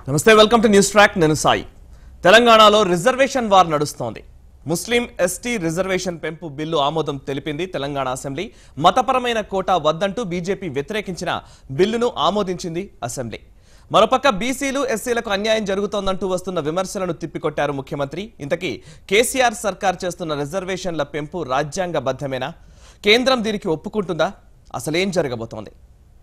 నమస్తే welcome to news track నేను సాయి తెలంగాణలో రిజర్వేషన్ వార్ నడుస్తోంది ముస్లిం ఎస్టీ రిజర్వేషన్ పెంపు బిల్లు ఆమోదం తెలిపింది తెలంగాణ అసెంబ్లీ మతపరమైన కోటా వద్దంటూ బీజేపీ వ్యతిరేకించిన బిల్లును ఆమోదించింది అసెంబ్లీ మరోపక్క బీసీలు ఎస్సీలకు అన్యాయం జరుగుతోందంటూ వస్తున్న విమర్శలను తిప్పికొట్టారు ముఖ్యమంత్రి ఇంతకీ కేసీఆర్ సర్కార్ చేస్తున్న రిజర్వేషన్ల పెంపు రాజ్యాంగబద్ధమేనా కేంద్రం దీనికి ఒప్పుకుంటుందా అసలేం జరగబోతోంది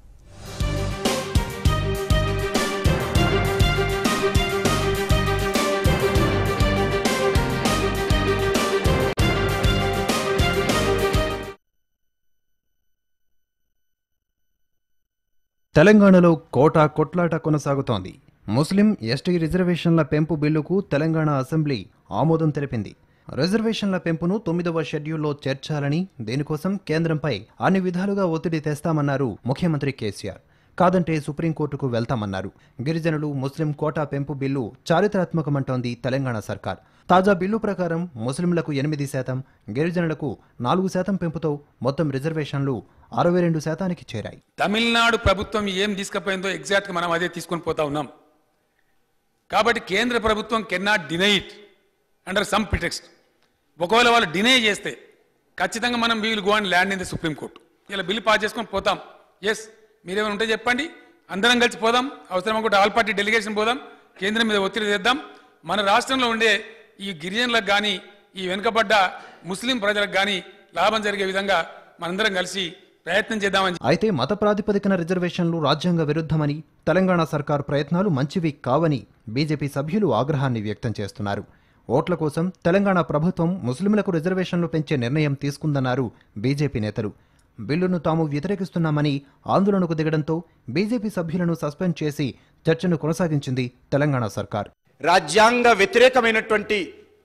తెలంగాణలో కోటా కొట్లాట కొనసాగుతోంది ముస్లిం ఎస్టీ రిజర్వేషన్ల పెంపు బిల్లుకు తెలంగాణ అసెంబ్లీ ఆమోదం తెలిపింది రిజర్వేషన్ల పెంపును తొమ్మిదవ షెడ్యూల్లో చేర్చాలని దీనికోసం కేంద్రంపై అన్ని విధాలుగా ఒత్తిడి తెస్తామన్నారు ముఖ్యమంత్రి కేసీఆర్ కాదంటే సుప్రీంకోర్టుకు వెళ్తామన్నారు గిరిజనులు ముస్లిం కోటా పెంపు బిల్లు చారిత్రాత్మకమంటోంది తెలంగాణ సర్కార్ తాజా బిల్లు ప్రకారం ముస్లింలకు ఎనిమిది శాతం గిరిజనులకు నాలుగు శాతం పెంపుతో మొత్తం రిజర్వేషన్లు అరవై రెండు శాతానికి చేరాయి తమిళనాడు ప్రభుత్వం ఏం తీసుకుపోయిందో ఎగ్జాక్ట్గా మనం అదే తీసుకొని పోతా ఉన్నాం కాబట్టి కేంద్ర ప్రభుత్వం can not deny it under some pretext ఒకవేళ వాళ్ళు డినై చేస్తే ఖచ్చితంగా మనం will go and land in the supreme court ఇలా బిల్లు పాస్ చేసుకొని పోతాం ఎస్ మీరేమైనా ఉంటే చెప్పండి అందరం కలిసి పోదాం అవసరం అనుకుంటే ఆల్ పార్టీ డెలిగేషన్ పోదాం కేంద్రం మీద ఒత్తిడి తెద్దాం మన రాష్ట్రంలో ఉండే ఈ గిరిజనులకు కానీ ఈ వెనుకబడ్డ ముస్లిం ప్రజలకు కానీ లాభం జరిగే విధంగా మనందరం కలిసి ప్రయత్నం చేద్దామని అయితే మత ప్రాతిపదికన రిజర్వేషన్లు రాజ్యాంగ విరుద్ధమని తెలంగాణ సర్కార్ ప్రయత్నాలు మంచివి కావని బీజేపీ సభ్యులు ఆగ్రహాన్ని వ్యక్తం చేస్తున్నారు ఓట్ల కోసం తెలంగాణ ప్రభుత్వం ముస్లింలకు రిజర్వేషన్లు పెంచే నిర్ణయం తీసుకుందన్నారు బీజేపీ నేతలు బిల్లును తాము వ్యతిరేకిస్తున్నామని ఆందోళనకు దిగడంతో బీజేపీ సభ్యులను సస్పెండ్ చేసి చర్చను కొనసాగించింది తెలంగాణ సర్కార్ రాజ్యాంగ వ్యతిరేకమైనటువంటి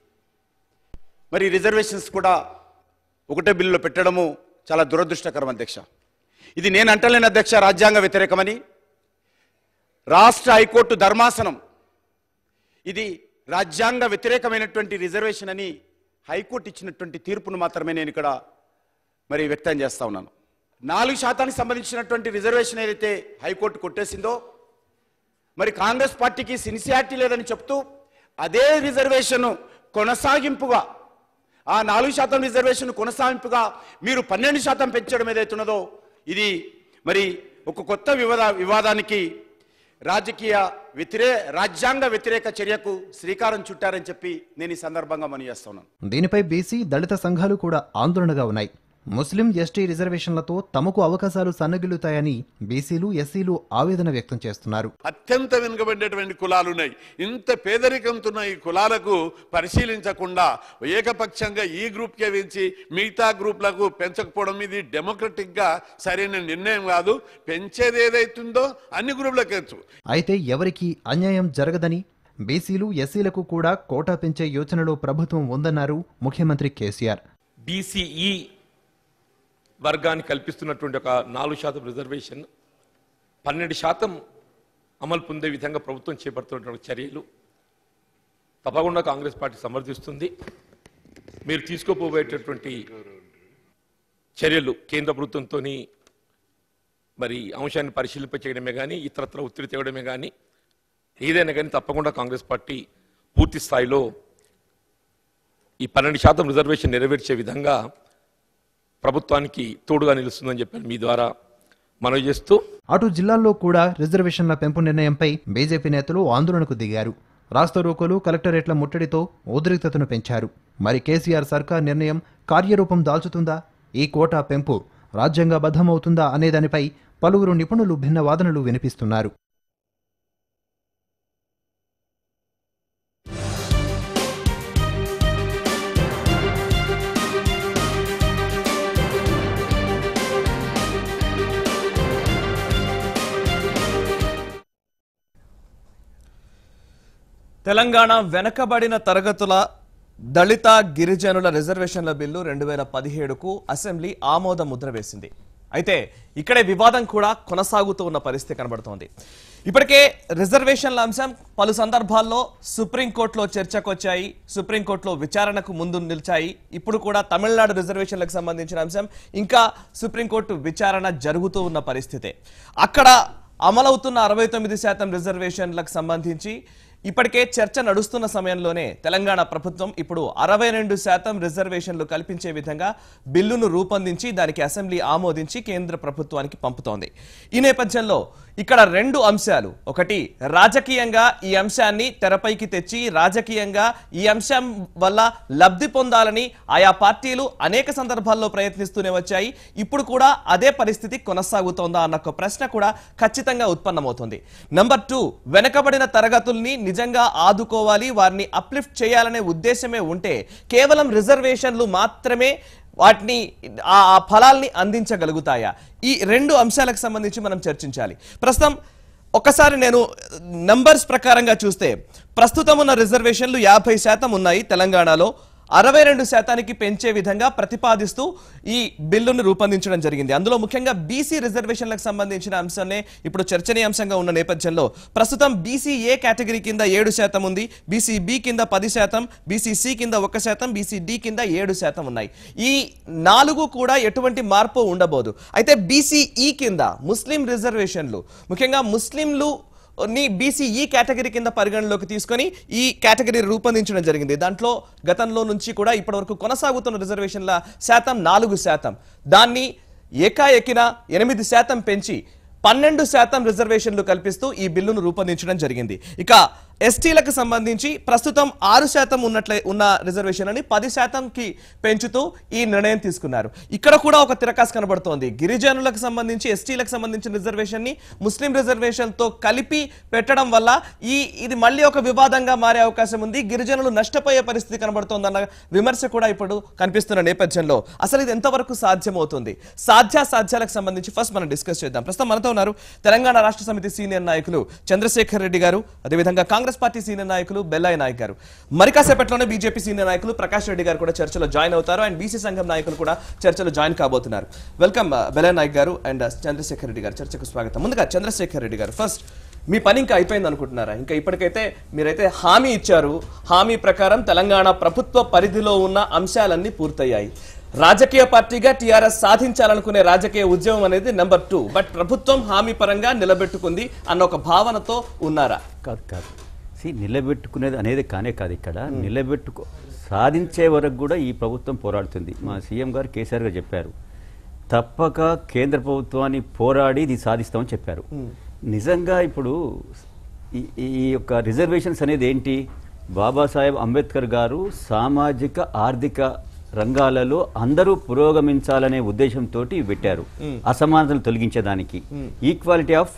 మరి రిజర్వేషన్స్ కూడా ఒకటే బిల్లులో పెట్టడము చాలా దురదృష్టకరం అధ్యక్ష ఇది నేను అంటలేను అధ్యక్ష రాజ్యాంగ వ్యతిరేకమని రాష్ట్ర హైకోర్టు ధర్మాసనం ఇది రాజ్యాంగ వ్యతిరేకమైనటువంటి రిజర్వేషన్ అని హైకోర్టు ఇచ్చినటువంటి తీర్పును మాత్రమే నేను ఇక్కడ మరి వ్యక్తం చేస్తా ఉన్నాను నాలుగు శాతానికి సంబంధించినటువంటి రిజర్వేషన్ ఏదైతే హైకోర్టు కొట్టేసిందో మరి కాంగ్రెస్ పార్టీకి సిన్సియారిటీ లేదని చెప్తూ అదే రిజర్వేషన్ కొనసాగింపుగా ఆ నాలుగు శాతం రిజర్వేషన్ కొనసాగింపుగా మీరు పన్నెండు శాతం పెంచడం ఏదైతున్నదో ఇది మరి ఒక కొత్త వివాద వివాదానికి రాజకీయ వ్యతిరే రాజ్యాంగ వ్యతిరేక చర్యకు శ్రీకారం చుట్టారని చెప్పి నేను ఈ సందర్భంగా మనం చేస్తున్నాను దీనిపై బీసీ దళిత సంఘాలు కూడా ఆందోళనగా ఉన్నాయి ముస్లిం ఎస్టీ రిజర్వేషన్లతో తమకు అవకాశాలు సన్నగిల్లుతాయని బీసీలు ఎస్సీలు ఆవేదన వ్యక్తం చేస్తున్నారు అత్యంత వెనుకబడినటువంటి కులాలు ఉన్నాయి ఇంత పేదరికంతో ఉన్న ఈ కులాలకు పరిశీలించకుండా ఏకపక్షంగా ఈ గ్రూప్కే పెంచి మిగతా గ్రూప్లకు పెంచకపోవడం ఇది డెమోక్రటిక్ గా సరైన నిర్ణయం కాదు పెంచేది ఏదైతుందో అన్ని గ్రూపులకు పెంచు అయితే ఎవరికీ అన్యాయం జరగదని బీసీలు ఎస్సీలకు కూడా కోటా పెంచే యోచనలో ప్రభుత్వం ఉందన్నారు ముఖ్యమంత్రి కేసీఆర్ బీసీఈ వర్గాన్ని కల్పిస్తున్నటువంటి ఒక నాలుగు శాతం రిజర్వేషన్ పన్నెండు శాతం అమలు పొందే విధంగా ప్రభుత్వం చేపడుతున్నటువంటి చర్యలు తప్పకుండా కాంగ్రెస్ పార్టీ సమర్థిస్తుంది మీరు తీసుకోపోయేటటువంటి చర్యలు కేంద్ర ప్రభుత్వంతో మరి అంశాన్ని పరిశీలింప చేయడమే కానీ ఇతరత్ర ఒత్తిడి తేవడమే కానీ ఏదైనా కానీ తప్పకుండా కాంగ్రెస్ పార్టీ పూర్తి స్థాయిలో ఈ పన్నెండు శాతం రిజర్వేషన్ నెరవేర్చే విధంగా ప్రభుత్వానికి తోడుగా నిలుస్తుందని చెప్పాను మీ ద్వారా మనవి చేస్తూ అటు జిల్లాల్లో కూడా రిజర్వేషన్ల పెంపు నిర్ణయంపై బీజేపీ నేతలు ఆందోళనకు దిగారు రాష్ట్ర రోకోలు కలెక్టరేట్ల ముట్టడితో ఉద్రిక్తతను పెంచారు మరి కేసీఆర్ సర్కార్ నిర్ణయం కార్యరూపం దాల్చుతుందా ఈ కోటా పెంపు రాజ్యాంగబద్ధమవుతుందా అనేదానిపై పలువురు నిపుణులు భిన్న వాదనలు వినిపిస్తున్నారు తెలంగాణ వెనకబడిన తరగతుల దళిత గిరిజనుల రిజర్వేషన్ల బిల్లు రెండు వేల పదిహేడుకు అసెంబ్లీ ఆమోద ముద్ర వేసింది అయితే ఇక్కడే వివాదం కూడా కొనసాగుతూ ఉన్న పరిస్థితి కనబడుతోంది ఇప్పటికే రిజర్వేషన్ల అంశం పలు సందర్భాల్లో సుప్రీంకోర్టులో చర్చకొచ్చాయి సుప్రీంకోర్టులో విచారణకు ముందు నిలిచాయి ఇప్పుడు కూడా తమిళనాడు రిజర్వేషన్లకు సంబంధించిన అంశం ఇంకా సుప్రీంకోర్టు విచారణ జరుగుతూ ఉన్న పరిస్థితే అక్కడ అమలవుతున్న అరవై తొమ్మిది శాతం రిజర్వేషన్లకు సంబంధించి ఇప్పటికే చర్చ నడుస్తున్న సమయంలోనే తెలంగాణ ప్రభుత్వం ఇప్పుడు అరవై రెండు శాతం రిజర్వేషన్లు కల్పించే విధంగా బిల్లును రూపొందించి దానికి అసెంబ్లీ ఆమోదించి కేంద్ర ప్రభుత్వానికి పంపుతోంది ఈ నేపథ్యంలో ఇక్కడ రెండు అంశాలు ఒకటి రాజకీయంగా ఈ అంశాన్ని తెరపైకి తెచ్చి రాజకీయంగా ఈ అంశం వల్ల లబ్ధి పొందాలని ఆయా పార్టీలు అనేక సందర్భాల్లో ప్రయత్నిస్తూనే వచ్చాయి ఇప్పుడు కూడా అదే పరిస్థితి కొనసాగుతోందా అన్న ఒక ప్రశ్న కూడా ఖచ్చితంగా ఉత్పన్నమవుతుంది నంబర్ టూ వెనకబడిన తరగతుల్ని నిజంగా ఆదుకోవాలి వారిని అప్లిఫ్ట్ చేయాలనే ఉద్దేశమే ఉంటే కేవలం రిజర్వేషన్లు మాత్రమే వాటిని ఆ ఆ ఫలాల్ని అందించగలుగుతాయా ఈ రెండు అంశాలకు సంబంధించి మనం చర్చించాలి ప్రస్తుతం ఒకసారి నేను నంబర్స్ ప్రకారంగా చూస్తే ప్రస్తుతం ఉన్న రిజర్వేషన్లు యాభై శాతం ఉన్నాయి తెలంగాణలో అరవై రెండు శాతానికి పెంచే విధంగా ప్రతిపాదిస్తూ ఈ బిల్లును రూపొందించడం జరిగింది అందులో ముఖ్యంగా బీసీ రిజర్వేషన్లకు సంబంధించిన అంశాన్ని ఇప్పుడు చర్చనీయాంశంగా ఉన్న నేపథ్యంలో ప్రస్తుతం బీసీ ఏ కేటగిరీ కింద ఏడు శాతం ఉంది బీసీ బి కింద పది శాతం బీసీ సి కింద ఒక శాతం బీసీ డి కింద ఏడు శాతం ఉన్నాయి ఈ నాలుగు కూడా ఎటువంటి మార్పు ఉండబోదు అయితే బీసీఈ కింద ముస్లిం రిజర్వేషన్లు ముఖ్యంగా ముస్లింలు ని బీసీఈ కేటగిరీ కింద పరిగణలోకి తీసుకొని ఈ కేటగిరీ రూపొందించడం జరిగింది దాంట్లో గతంలో నుంచి కూడా ఇప్పటివరకు కొనసాగుతున్న రిజర్వేషన్ల శాతం నాలుగు శాతం దాన్ని ఏకాఏకిన ఎనిమిది శాతం పెంచి పన్నెండు శాతం రిజర్వేషన్లు కల్పిస్తూ ఈ బిల్లును రూపొందించడం జరిగింది ఇక ఎస్టీలకు సంబంధించి ప్రస్తుతం ఆరు శాతం ఉన్నట్లే ఉన్న రిజర్వేషన్ అని పది శాతంకి పెంచుతూ ఈ నిర్ణయం తీసుకున్నారు ఇక్కడ కూడా ఒక తిరకాసు కనబడుతోంది గిరిజనులకు సంబంధించి ఎస్టీలకు సంబంధించిన రిజర్వేషన్ ని ముస్లిం రిజర్వేషన్ తో కలిపి పెట్టడం వల్ల ఈ ఇది మళ్ళీ ఒక వివాదంగా మారే అవకాశం ఉంది గిరిజనులు నష్టపోయే పరిస్థితి కనబడుతోందన్న విమర్శ కూడా ఇప్పుడు కనిపిస్తున్న నేపథ్యంలో అసలు ఇది ఎంతవరకు సాధ్యమవుతుంది సాధ్యాసాధ్యాలకు సంబంధించి ఫస్ట్ మనం డిస్కస్ చేద్దాం ప్రస్తుతం మనతో ఉన్నారు తెలంగాణ రాష్ట్ర సమితి సీనియర్ నాయకులు చంద్రశేఖర్ రెడ్డి గారు అదేవిధంగా కాంగ్రెస్ పార్టీ సీనియర్ నాయకులు బెల్లాయి నాయక్ గారు మరి కాసేపట్లోనే బీజేపీ సీనియర్ నాయకులు ప్రకాష్ రెడ్డి గారు కూడా చర్చలో జాయిన్ అవుతారు అండ్ బీసీ సంఘం నాయకులు కూడా చర్చలో జాయిన్ కాబోతున్నారు వెల్కమ్ బెల్లాయి నాయక్ గారు అండ్ చంద్రశేఖర్ రెడ్డి గారు చర్చకు స్వాగతం ముందుగా చంద్రశేఖర్ రెడ్డి గారు ఫస్ట్ మీ పని ఇంకా అయిపోయింది అనుకుంటున్నారా ఇంకా ఇప్పటికైతే మీరైతే హామీ ఇచ్చారు హామీ ప్రకారం తెలంగాణ ప్రభుత్వ పరిధిలో ఉన్న అంశాలన్నీ పూర్తయ్యాయి రాజకీయ పార్టీగా టీఆర్ఎస్ సాధించాలనుకునే రాజకీయ ఉద్యమం అనేది నెంబర్ టూ బట్ ప్రభుత్వం హామీ పరంగా నిలబెట్టుకుంది అన్న ఒక భావనతో ఉన్నారా కాదు కాదు సి నిలబెట్టుకునేది అనేది కానే కాదు ఇక్కడ నిలబెట్టుకో సాధించే వరకు కూడా ఈ ప్రభుత్వం పోరాడుతుంది మా సీఎం గారు కేసీఆర్ గారు చెప్పారు తప్పక కేంద్ర ప్రభుత్వాన్ని పోరాడి ఇది సాధిస్తామని చెప్పారు నిజంగా ఇప్పుడు ఈ- ఈ యొక్క రిజర్వేషన్స్ అనేది ఏంటి బాబాసాహెబ్ అంబేద్కర్ గారు సామాజిక ఆర్థిక రంగాలలో అందరూ పురోగమించాలనే ఉద్దేశంతో పెట్టారు అసమానతలు తొలగించేదానికి ఈక్వాలిటీ ఆఫ్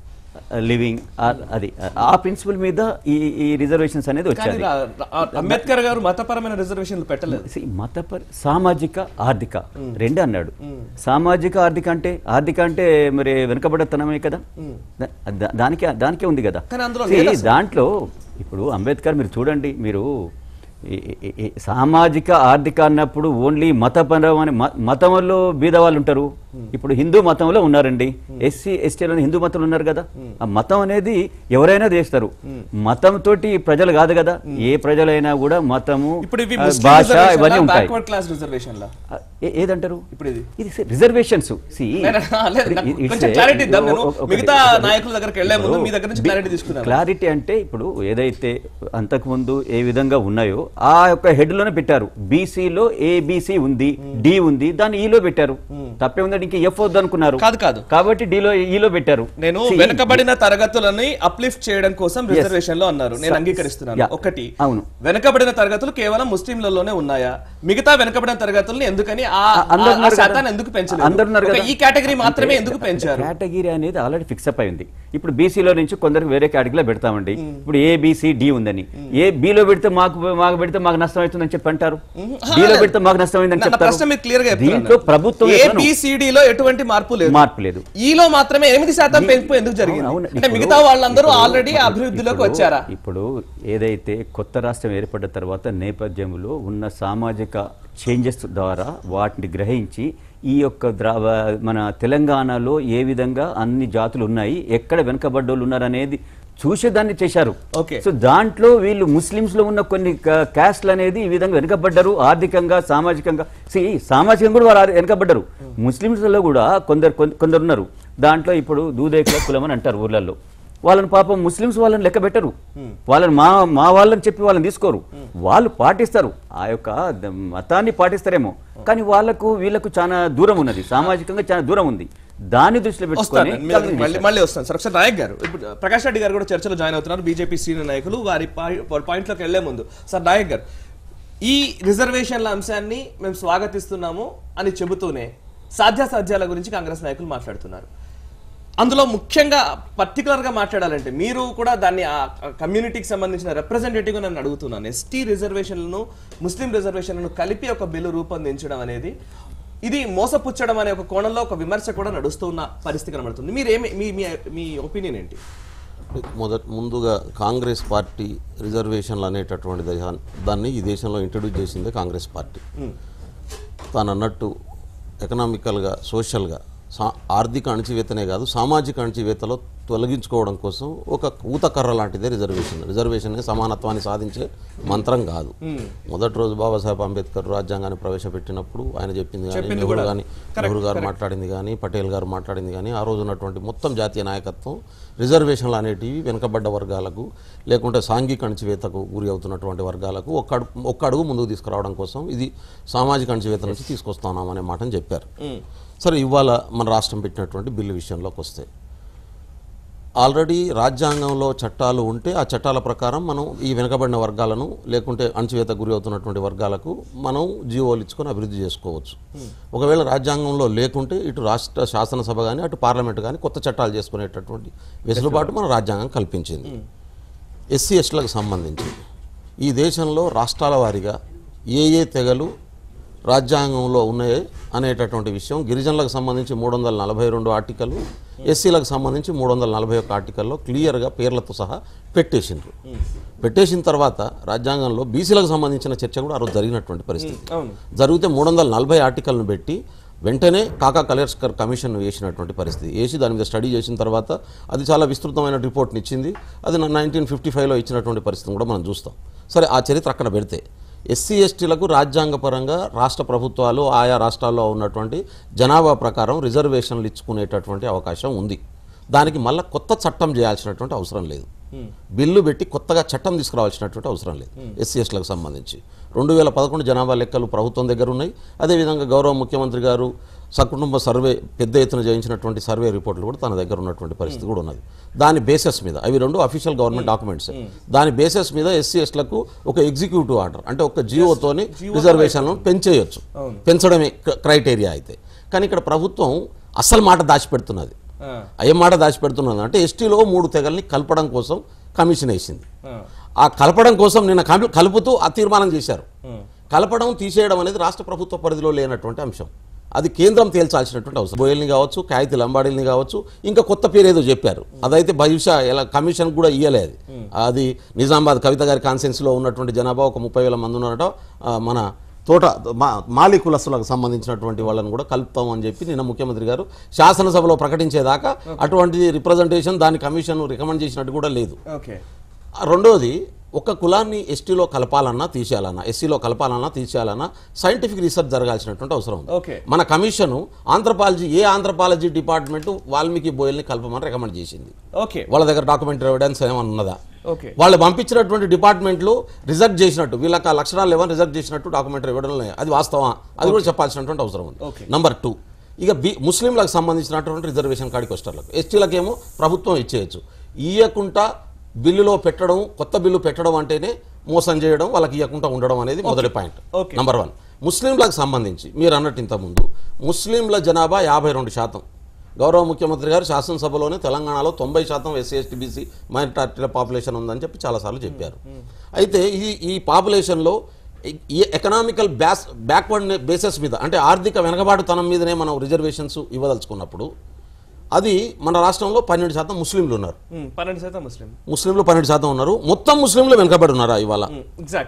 లివింగ్ అది ఆ ప్రిన్సిపల్ మీద ఈ ఈ రిజర్వేషన్స్ అనేది కానీ వచ్చాయి రా- రా- అంబేద్కర్ గారు మతపరమైన రిజర్వేషన్లు పెట్టలేదు See, మతపర సామాజిక ఆర్థిక రెండు అన్నాడు సామాజిక ఆర్థిక అంటే ఆర్థిక అంటే మరి వెనుకబడతనమే కదా దా- దా- దానికే దానికే ఉంది కదా కానీ అందులో See, లేదు అసలు. దాంట్లో ఇప్పుడు అంబేద్కర్ మీరు చూడండి మీరు ఈ- ఈ- ఈ సామాజిక ఆర్థిక అన్నప్పుడు ఓన్లీ మతపరమైన మ- మతంలో బీద వాళ్ళు ఉంటారు ఇప్పుడు హిందూ మతంలో ఉన్నారండి ఎస్సీ ఎస్టీలో హిందూ మతంలో ఉన్నారు కదా ఆ మతం అనేది ఎవరైనా చేస్తారు మతం తోటి ప్రజలు కాదు కదా ఏ ప్రజలైనా కూడా మతము ఇప్పుడు ఇవి ఆ, ముస్లిం భాష ఇవన్నీ ఉంటాయి బ్యాక్వర్డ్ క్లాస్ రిజర్వేషన్ల ఆ, ఏ- ఏదంటారు ఇప్పుడు ఇది ఇది రిజర్వేషన్స్ కొంచెం క్లారిటీ ఇద్దాం నేను మిగతా నాయకుల దగ్గరికి వెళ్లే ముందు మీ దగ్గర నుంచి క్లారిటీ తీసుకున్నాను క్లారిటీ అంటే ఇప్పుడు ఏదైతే అంతకుముందు ఏ విధంగా ఉన్నాయో ఆ యొక్క హెడ్ లోనే పెట్టారు బీసీలో ఏబిసి ఉంది డి ఉంది దాన్ని ఈలో పెట్టారు తప్పే ఉందంటే ఇంకా ఎఫ్ వద్దు అనుకున్నారు కాదు, కాదు. కాబట్టి డిలో ఈలో పెట్టారు నేను See, వెనుకబడిన తరగతులని అప్లిఫ్ట్ చేయడం కోసం రిజర్వేషన్ లో అన్నారు నేను స- అంగీకరిస్తున్నాను Yeah. ఒకటి అవును. వెనుకబడిన తరగతులు కేవలం ముస్లింలలోనే ఉన్నాయా మిగతా వెనుకబడిన తరగతుల్ని ఎందుకని ఆ అందరూ ఆ- ఆ ఉన్నారు కదా. శాతాన్ని ఎందుకు పెంచలేదు అందరూ ఉన్నారు ఒక కదా. ఈ కేటగిరీ మాత్రమే అంటే ఎందుకు పెంచారు కేటగిరీ అనేది ఆల్రెడీ ఫిక్స్ అప్ అయింది ఇప్పుడు బీసీలో నుంచి కొందరికి వేరే కేటగిరీలో పెడతామండి ఇప్పుడు ఏ బీసీ డి ఉందని ఏ బిలో పెడితే మాకు మాకు పెడితే మాకు నష్టం అవుతుందని చెప్పి అంటారు బిలో పెడితే మాకు నష్టం అయిందని నా ప్రశ్న చెప్తారు మీరు క్లియర్ గా దీంట్లో ప్రభుత్వం ఎట్లనో ఏబిసిడి లో ఎటువంటి మార్పు లేదు మార్పు లేదు ఈలో మాత్రమే ఎనిమిది శాతం పెంపు ఎందుకు జరిగింది అవును, అంటే ఇప్పుడు- మిగతా వాళ్ళందరూ ఇప్పుడు- ఆల్రెడీ ఇప్పుడు- అభివృద్ధిలోకి ఇప్పుడు- వచ్చారా ఇప్పుడు ఏదైతే కొత్త రాష్ట్రం ఏర్పడ్డ తర్వాత నేపథ్యంలో ఉన్న సామాజిక చేంజెస్ ద్వారా వాటిని గ్రహించి ఈ యొక్క ద్రావ మన తెలంగాణలో ఏ విధంగా అన్ని జాతులు ఉన్నాయి ఎక్కడ వెనుకబడ్డోళ్ళు ఉన్నారనేది చూసేదాన్ని చేశారు Okay. సో దాంట్లో వీళ్ళు ముస్లిమ్స్ లో ఉన్న కొన్ని క్యాస్ట్లు అనేది ఈ విధంగా వెనుకబడ్డారు ఆర్థికంగా సామాజికంగా See, సామాజికంగా కూడా వారు వెనుకబడ్డారు ముస్లిమ్స్ లో కూడా కొందరు కొన్- కొందరు ఉన్నారు దాంట్లో ఇప్పుడు దూదేకుల కులం అని అంటారు ఊర్లలో వాళ్ళని పాపం ముస్లిమ్స్ వాళ్ళని లెక్క పెట్టరు వాళ్ళని మా మా వాళ్ళని చెప్పి వాళ్ళని తీసుకోరు వాళ్ళు పాటిస్తారు ఆ యొక్క ద- మతాన్ని పాటిస్తారేమో కానీ వాళ్ళకు వీళ్ళకు చాలా దూరం ఉన్నది సామాజికంగా చాలా దూరం ఉంది దాన్ని దృష్టిలో వస్తాను పెట్టుకొని మీ దగ్గరికి మళ్ళీ మళ్ళీ వస్తాను సార్ ఒకసారి నాయక్ గారు ఇప్పుడు ప్రకాష్ రెడ్డి గారు కూడా చర్చలో జాయిన్ అవుతున్నారు బీజేపీ సీనియర్ నాయకులు వారి పాయి- వారి పాయింట్లోకి వెళ్లే ముందు సార్ నాయక్ గారు ఈ రిజర్వేషన్ల అంశాన్ని మేము స్వాగతిస్తున్నాము అని చెబుతూనే సాధ్యాసాధ్యాల గురించి కాంగ్రెస్ నాయకులు మాట్లాడుతున్నారు అందులో ముఖ్యంగా పర్టికులర్ గా మాట్లాడాలంటే మీరు కూడా దాన్ని ఆ కమ్యూనిటీకి సంబంధించిన రిప్రజెంటేటివ్ నన్ను అడుగుతున్నాను ఎస్టీ రిజర్వేషన్లను ముస్లిం రిజర్వేషన్లను కలిపి ఒక బిల్లు రూపొందించడం అనేది ఇది మోసపుచ్చడం అనే ఒక కోణంలో ఒక విమర్శ కూడా నడుస్తున్న పరిస్థితి కనబడుతుంది మీరు ఏమి మీ మీ- మీ ఒపీనియన్ ఏంటి మొదట ముందుగా కాంగ్రెస్ పార్టీ రిజర్వేషన్లు అనేటటువంటి దా- దాన్ని ఈ దేశంలో ఇంట్రడ్యూస్ చేసిందే కాంగ్రెస్ పార్టీ తాను అన్నట్టు ఎకనామికల్గా సోషల్గా సా ఆర్థిక అణచివేతనే కాదు సామాజిక అణచివేతలో తొలగించుకోవడం కోసం ఒక ఊతకర్ర లాంటిదే రిజర్వేషన్ రిజర్వేషన్ సమానత్వాన్ని సాధించే మంత్రం కాదు మొదటి రోజు బాబాసాహెబ్ అంబేద్కర్ రాజ్యాంగాన్ని ప్రవేశపెట్టినప్పుడు ఆయన చెప్పింది కానీ చెప్పింది నెహ్రూ కూడా. కానీ నెహ్రూ గారు మాట్లాడింది కానీ పటేల్ గారు మాట్లాడింది కానీ ఆ రోజు ఉన్నటువంటి మొత్తం జాతీయ నాయకత్వం రిజర్వేషన్లు అనేటివి వెనుకబడ్డ వర్గాలకు లేకుంటే సాంఘిక అణచివేతకు గురి అవుతున్నటువంటి వర్గాలకు ఒక్క అడుగు ఒక్క అడుగు ముందుకు తీసుకురావడం కోసం ఇది సామాజిక అణచివేత నుంచి తీసుకొస్తున్నాం అనే మాటను చెప్పారు సరే ఇవాళ మన రాష్ట్రం పెట్టినటువంటి బిల్లు విషయంలోకి వస్తే ఆల్రెడీ రాజ్యాంగంలో చట్టాలు ఉంటే ఆ చట్టాల ప్రకారం మనం ఈ వెనుకబడిన వర్గాలను లేకుంటే అణచివేత గురి అవుతున్నటువంటి వర్గాలకు మనం జీవోలు ఇచ్చుకొని అభివృద్ధి చేసుకోవచ్చు ఒకవేళ రాజ్యాంగంలో లేకుంటే ఇటు రాష్ట్ర శాసనసభ కానీ అటు పార్లమెంట్ కానీ కొత్త చట్టాలు చేసుకునేటటువంటి వెసులుబాటు మన రాజ్యాంగం కల్పించింది ఎస్సీ ఎస్టీలకు సంబంధించి ఈ దేశంలో రాష్ట్రాల వారీగా ఏ ఏ తెగలు రాజ్యాంగంలో ఉన్నాయి అనేటటువంటి విషయం గిరిజనులకు సంబంధించి మూడు వందల నలభై రెండు ఆర్టికల్ ఎస్సీలకు సంబంధించి మూడు వందల నలభై ఒక్క ఆర్టికల్లో క్లియర్గా పేర్లతో సహా పెట్టేసిండ్రు పెట్టేసిన తర్వాత రాజ్యాంగంలో బీసీలకు సంబంధించిన చర్చ కూడా ఆ రోజు జరిగినటువంటి పరిస్థితి అవును. జరిగితే మూడు వందల నలభై ఆర్టికల్ను పెట్టి వెంటనే కాకా కలేర్స్కర్ కమిషన్ వేసినటువంటి పరిస్థితి వేసి దాని మీద స్టడీ చేసిన తర్వాత అది చాలా విస్తృతమైన రిపోర్ట్ని ఇచ్చింది అది నైన్టీన్ ఫిఫ్టీ ఫైవ్లో ఇచ్చినటువంటి పరిస్థితిని కూడా మనం చూస్తాం సరే ఆ చరిత్ర అక్కడ పెడితే ఎస్సీ ఎస్టీలకు రాజ్యాంగపరంగా రాష్ట్ర ప్రభుత్వాలు ఆయా రాష్ట్రాల్లో ఉన్నటువంటి జనాభా ప్రకారం రిజర్వేషన్లు ఇచ్చుకునేటటువంటి అవకాశం ఉంది దానికి మళ్ళీ కొత్త చట్టం చేయాల్సినటువంటి అవసరం లేదు బిల్లు పెట్టి కొత్తగా చట్టం తీసుకురావాల్సినటువంటి అవసరం లేదు ఎస్సీ ఎస్టీలకు సంబంధించి రెండు వేల పదకొండు జనాభా లెక్కలు ప్రభుత్వం దగ్గర ఉన్నాయి అదేవిధంగా గౌరవ ముఖ్యమంత్రి గారు సకుటుంబ సర్వే పెద్ద ఎత్తున చేయించినటువంటి సర్వే రిపోర్ట్లు కూడా తన దగ్గర ఉన్నటువంటి పరిస్థితి కూడా ఉన్నది దాని బేసిస్ మీద అవి రెండు అఫీషియల్ గవర్నమెంట్ డాక్యుమెంట్స్ దాని బేసిస్ మీద ఎస్సీ ఎస్టీలకు ఒక ఎగ్జిక్యూటివ్ ఆర్డర్ అంటే ఒక జియోతోని రిజర్వేషన్లను పెంచేయొచ్చు పెంచడమే క్ర- క్రైటీరియా అయితే కానీ ఇక్కడ ప్రభుత్వం అసలు మాట దాచిపెడుతున్నది ఆ, ఏం మాట దాచిపెడుతున్నది అంటే ఎస్టీలో మూడు తెగల్ని కలపడం కోసం కమిషన్ వేసింది ఆ, ఆ కలపడం కోసం నిన్న కలు- కలుపుతూ ఆ తీర్మానం చేశారు కలపడం తీసేయడం అనేది రాష్ట్ర ప్రభుత్వ పరిధిలో లేనటువంటి అంశం అది కేంద్రం తేల్చాల్సినటువంటి అవసరం బోయల్ని కావచ్చు కాగితి లంబాడీల్ని కావచ్చు ఇంకా కొత్త పేరు ఏదో చెప్పారు అదైతే బహుశా ఎలా కమిషన్ కూడా ఇయ్యలేదు అది నిజామాబాద్ కవిత గారి కాన్సెన్స్లో ఉన్నటువంటి జనాభా ఒక ముప్పై వేల మంది ఉన్నారట ఆ, మన తోట మా మాలి కులస్తులకు సంబంధించినటువంటి వాళ్ళని కూడా కలుపుతాం అని చెప్పి నిన్న ముఖ్యమంత్రి గారు శాసనసభలో ప్రకటించేదాకా అటువంటి రిప్రజెంటేషన్ దాని కమిషన్ రికమెండ్ చేసినట్టు కూడా లేదు ఓకే ఆ రెండోది ఒక కులాన్ని ఎస్టీలో కలపాలన్నా తీసేయాలన్నా ఎస్సీలో కలపాలన్నా తీసేయాలన్నా సైంటిఫిక్ రీసెర్చ్ జరగాల్సినటువంటి అవసరం ఉంది ఓకే. మన commission anthropology a anthropology department Valmiki బోయల్ని కలపమని రికమెండ్ చేసింది ఓకే వాళ్ళ దగ్గర డాక్యుమెంటరీ ఎవిడెన్స్ ఏమైనా ఉన్నదా ఓకే వాళ్ళు పంపించినటువంటి డిపార్ట్మెంట్లు రిజెక్ట్ చేసినట్టు వీళ్ళకి ఆ లక్షణాలు ఏమైనా రిజెక్ట్ చేసినట్టు డాక్యుమెంటరీ ఎవిడెన్స్ ఉన్నాయి అది వాస్తవా అది కూడా చెప్పాల్సినటువంటి అవసరం ఉంది ఓకే. నంబర్ టూ ఇక బి ముస్లింలకు సంబంధించినటువంటి రిజర్వేషన్ కాడికి వస్టర్లకు ఎస్టీలకేమో ప్రభుత్వం ఇచ్చేయచ్చు ఇయ్యకుండా బిల్లులో పెట్టడం కొత్త బిల్లు పెట్టడం అంటేనే మోసం చేయడం వాళ్ళకి ఇవ్వకుండా ఉండడం అనేది మొదటి పాయింట్ ఓకే. నంబర్ వన్ ముస్లింలకు సంబంధించి మీరు అన్నట్టు ఇంతకుముందు ముస్లింల జనాభా యాభై రెండు శాతం గౌరవ ముఖ్యమంత్రి గారు శాసనసభలోనే తెలంగాణలో తొంభై శాతం ఎస్సీ ఎస్టీ బీసీ మైనార్టీల పాపులేషన్ ఉందని చెప్పి చాలాసార్లు చెప్పారు అయితే ఈ ఈ పాపులేషన్లో ఈ ఎకనామికల్ బ్యాస్ బ్యాక్వర్డ్ బేసెస్ మీద అంటే ఆర్థిక వెనకబాటుతనం మీదనే మనం రిజర్వేషన్స్ ఇవ్వదలుచుకున్నప్పుడు అది మన రాష్ట్రంలో పన్నెండు శాతం ముస్లింలు ఉన్నారు ఉమ్, పన్నెండు శాతం ముస్లిం ముస్లింలు పన్నెండు శాతం ఉన్నారు మొత్తం ముస్లింలు వెనకబడి ఉన్నారా ఇవాళ ఎగ్జాక్ట్లీ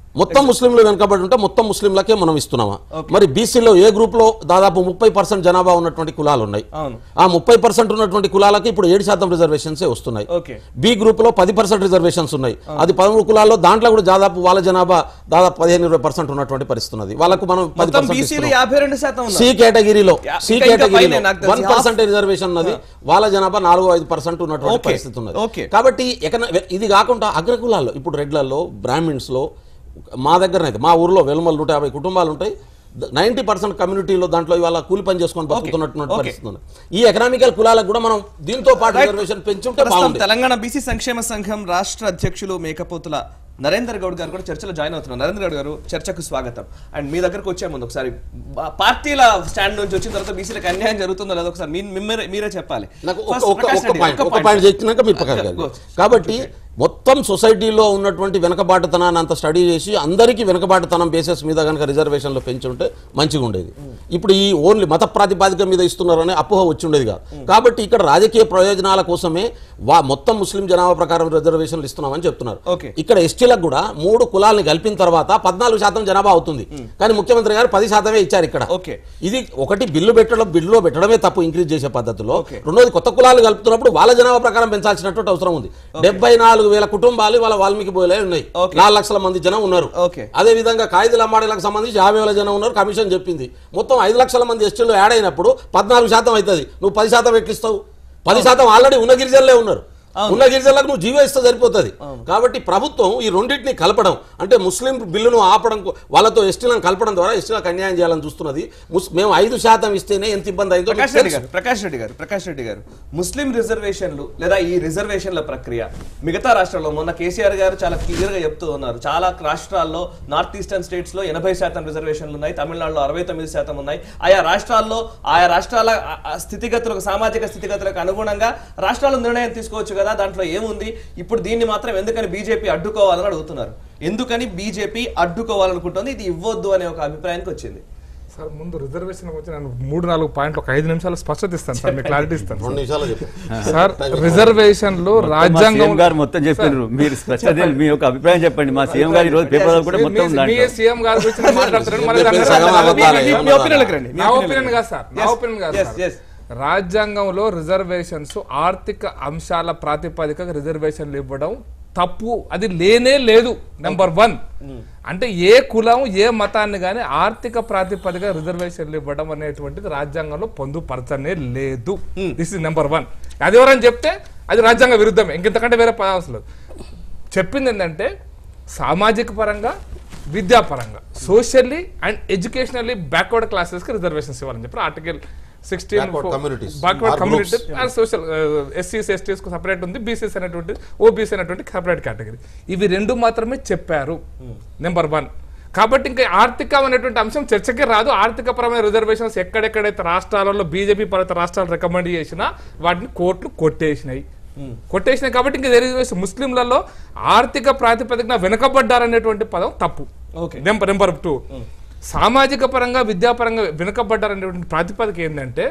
మొత్తం ముస్లింలు వెనకబడి ఉంటే మొత్తం ముస్లింలకే మనం ఇస్తున్నామా మరి బీసీలో ఏ గ్రూప్ లో దాదాపు ముప్పై పర్సెంట్ జనాభా ఉన్నటువంటి కులాలు ఉన్నాయి అవును. ఆ ముప్పై పర్సెంట్ ఉన్నటువంటి కులాలకి ఇప్పుడు ఏడు శాతం రిజర్వేషన్స్ వస్తున్నాయి ఓకే. బి గ్రూప్ లో పది పర్సెంట్ రిజర్వేషన్స్ ఉన్నాయి అది పదమూడు కులాల్లో దాంట్లో కూడా దాదాపు వాళ్ళ జనాభా దాదాపు పదిహేను ఇరవై పర్సెంట్ ఉన్నటువంటి పరిస్థితి ఉన్నది వాళ్ళకు మనం పది మొత్తం పర్సెంట్ బీసీలు యాభై రెండు శాతం ఉన్నారు. సి కేటగిరీలో యా- సి ఇంకా- ఇంకా కేటగిరీలో పైనే నాకు తెలిసి వన్ half- పర్సెంట్ రిజర్వేషన్ ఉన్నది వాళ్ళ జనాభా నాలుగు ఐదు పర్సెంట్ ఉన్నటువంటి ఓకే. పరిస్థితి ఉన్నది ఓకే. కాబట్టి ఎకన- ఇది కాకుండా అగ్రకులాల్లో ఇప్పుడు రెడ్లలో బ్రాహ్మిన్స్ లో మా దగ్గరనైతే మా ఊర్లో వెలుమలు నూట యాభై కుటుంబాలు ఉంటాయి నైన్టీ పర్సెంట్ కమ్యూనిటీలో దాంట్లో ఇవాళ కూలి పని చేసుకొని బతుకుతున్నటువంటి ఓకే. పరిస్థితి ఉంది ఈ ఎకనామికల్ కులాలకు కూడా మనం దీంతో పాటు రిజర్వేషన్ పెంచుంటే ప్రస్తుతం బాగుంది తెలంగాణ బీసీ సంక్షేమ సంఘం రాష్ట్ర అధ్యక్షులు మేకపోతుల నరేందర్ గౌడ్ గారు కూడా చర్చలో జాయిన్ అవుతున్నారు నరేంద్ర గౌడ్ గారు చర్చకు స్వాగతం అండ్ మీ దగ్గరకు వచ్చే ముందు ఒకసారి బా- పార్టీల స్టాండ్ నుంచి వచ్చిన తర్వాత బీసీలకు అన్యాయం జరుగుతుందో లేదో ఒకసారి మీ- మిమ్మరే- మీరే చెప్పాలి నాకు ఒక- First ఒక ప్రకాష్ ఒక రెడ్డి గారు, పాయింట్ ఒక ఒక point. పాయింట్ చెప్పినాక మీరు ప్రకాష్ గారు Go. కాబట్టి మొత్తం సొసైటీలో ఉన్నటువంటి వెనకబాటుతనాన్ని అంత స్టడీ చేసి అందరికీ వెనకబాటుతనం బేసిస్ మీద కనుక రిజర్వేషన్లు పెంచుంటే మంచిగా ఉండేది ఇప్పుడు ఈ ఓన్లీ మత ప్రాతిపాదిక మీద ఇస్తున్నారనే అపోహ వచ్చి ఉండేది కాదు కాబట్టి ఇక్కడ రాజకీయ ప్రయోజనాల కోసమే వా మొత్తం ముస్లిం జనాభా ప్రకారం రిజర్వేషన్లు ఇస్తున్నామని చెప్తున్నారు Okay. ఇక్కడ ఎస్టీలకు కూడా మూడు కులాలను కలిపిన తర్వాత పద్నాలుగు శాతం జనాభా అవుతుంది కానీ ముఖ్యమంత్రి గారు పది శాతమే ఇచ్చారు ఇక్కడ Okay. ఇది ఒకటి బిల్లు పెట్టడం బిల్లులో పెట్టడమే తప్పు ఇంక్రీజ్ చేసే పద్ధతిలో Okay. రెండోది కొత్త కులాలు కలుపుతున్నప్పుడు వాళ్ళ జనాభా ప్రకారం పెంచాల్సినటువంటి అవసరం ఉంది డెబ్బై నాలుగు వేల కుటుంబాలు వాళ్ళ వాల్మీకి బోయలే ఉన్నాయి Okay. నాలుగు లక్షల మంది జనం ఉన్నారు Okay. అదే విధంగా కాయిదల అమ్మాడీలకు సంబంధించి యాభై వేల జనం ఉన్నారు కమిషన్ చెప్పింది మొత్తం ఐదు లక్షల మంది ఎస్టీలు యాడ్ అయినప్పుడు పద్నాలుగు శాతం అవుతుంది నువ్వు పది శాతం ఎట్లిస్తావు పది శాతం ఆల్రెడీ ఉన్న గిరిజనులే ఉన్నారు ఉన్న గిరిజనులకు నువ్వు జీవో ఇస్తే సరిపోతుంది కాబట్టి ప్రభుత్వం ఈ రెండింటిని కలపడం అంటే ముస్లిం బిల్లును ఆపడం కో- వాళ్ళతో ఎస్టీలను కలపడం ద్వారా ఎస్టీలకు అన్యాయం చేయాలని చూస్తున్నది ముస్- మేము ఐదు శాతం ఇస్తేనే ఎంత ఇబ్బంది అయిందో ప్రకాష్ మీకు రెడ్డి తెలుసు. గారు ప్రకాష్ రెడ్డి గారు ప్రకాష్ రెడ్డి గారు ముస్లిం రిజర్వేషన్లు లేదా ఈ రిజర్వేషన్ల ప్రక్రియ మిగతా రాష్ట్రాల్లో మొన్న కేసీఆర్ గారు చాలా క్లియర్ గా చెప్తూ ఉన్నారు చాలా రాష్ట్రాల్లో నార్త్ ఈస్టర్న్ స్టేట్స్ లో ఎనభై శాతం రిజర్వేషన్లు ఉన్నాయి తమిళనాడులో అరవై తొమ్మిది శాతం ఉన్నాయి ఆయా రాష్ట్రాల్లో ఆయా రాష్ట్రాల ఆ- ఆ స్థితిగతులకు సామాజిక స్థితిగతులకు అనుగుణంగా రాష్ట్రాలు నిర్ణయం తీసుకోవచ్చు కదా దాంట్లో ఏముంది ఇప్పుడు దీన్ని మాత్రం ఎందుకని బీజేపీ అడ్డుకోవాలని అడుగుతున్నారు ఎందుకని బీజేపీ అడ్డుకోవాలనుకుంటుంది ఇది ఇవ్వొద్దు అనే ఒక అభిప్రాయానికి వచ్చింది సార్ ముందు రిజర్వేషన్ గురించి నేను మూడు నాలుగు పాయింట్లు ఒక ఐదు నిమిషాలు స్పష్టత ఇస్తాను సార్ మీకు క్లారిటీ ఇస్తాను రెండు నిమిషాలు చెప్పు సార్ రిజర్వేషన్లు మొత్తం మా రాజ్యాంగం సీఎం గారు మొత్తం చెప్పారు మీరు స్పష్టత మీ యొక్క అభిప్రాయం చెప్పండి మా సీఎం గారు ఈ రోజు పేపర్ కూడా మొత్తం మీ దాంట్లో సీఎం గారి గురించి నేను మాట్లాడుతున్నాను మరి చెప్పేది దాని సగం తర్వాత అబద్ధాలే. మీ- మీ- మీ ఒపీనియన్లకు రండి మీ నా opinion ఒపీనియన్ లకు కాదు సార్ నా Yes, ఒపీనియన్ కాదు yes, సార్ yes. రాజ్యాంగంలో రిజర్వేషన్స్ ఆర్థిక అంశాల ప్రాతిపదికగా రిజర్వేషన్లు ఇవ్వడం తప్పు అది లేనే లేదు నెంబర్ వన్ అంటే ఏ కులం ఏ మతాన్ని కానీ ఆర్థిక ప్రాతిపదిక రిజర్వేషన్లు ఇవ్వడం అనేటువంటిది రాజ్యాంగంలో పొందుపరచనే లేదు దిస్ ఇస్ నెంబర్ వన్ అది ఎవరని చెప్తే అది రాజ్యాంగ విరుద్ధమే ఇంకెంతకంటే వేరే పదం అవసరం లేదు చెప్పింది ఏంటంటే సామాజిక పరంగా విద్యాపరంగా సోషల్లీ అండ్ ఎడ్యుకేషనల్లీ బ్యాక్వర్డ్ క్లాసెస్కి రిజర్వేషన్స్ ఇవ్వాలని చెప్పి article sixteen Backward communities. Backward Or community groups. And social ఎస్సీస్ ఎస్టీస్ కు సపరేట్ ఉంది బీసీస్ అనేటువంటి ఓబీసీ అనేటువంటి సపరేట్ కేటగిరీ ఇవి రెండు మాత్రమే చెప్పారు నెంబర్ వన్ కాబట్టి ఇంకా ఆర్థికం అనేటువంటి అంశం చర్చకే రాదు ఆర్థికపరమైన రిజర్వేషన్స్ ఎక్కడెక్కడైతే రాష్ట్రాలలో బీజేపీ పరత రాష్ట్రాలు రికమెండ్ చేసినా వాటిని కోర్టులు కొట్టేసినాయి కొట్టేసినాయి కాబట్టి ఇంకా రిజర్వేషన్ ముస్లింలలో ఆర్థిక ప్రాతిపదికన వెనుకబడ్డారనేటువంటి పదం తప్పు Okay. నెంబర్ నెంబర్ టూ సామాజిక పరంగా విద్యాపరంగా వెనుకబడ్డారనేటువంటి ప్రాతిపదిక ఏంటంటే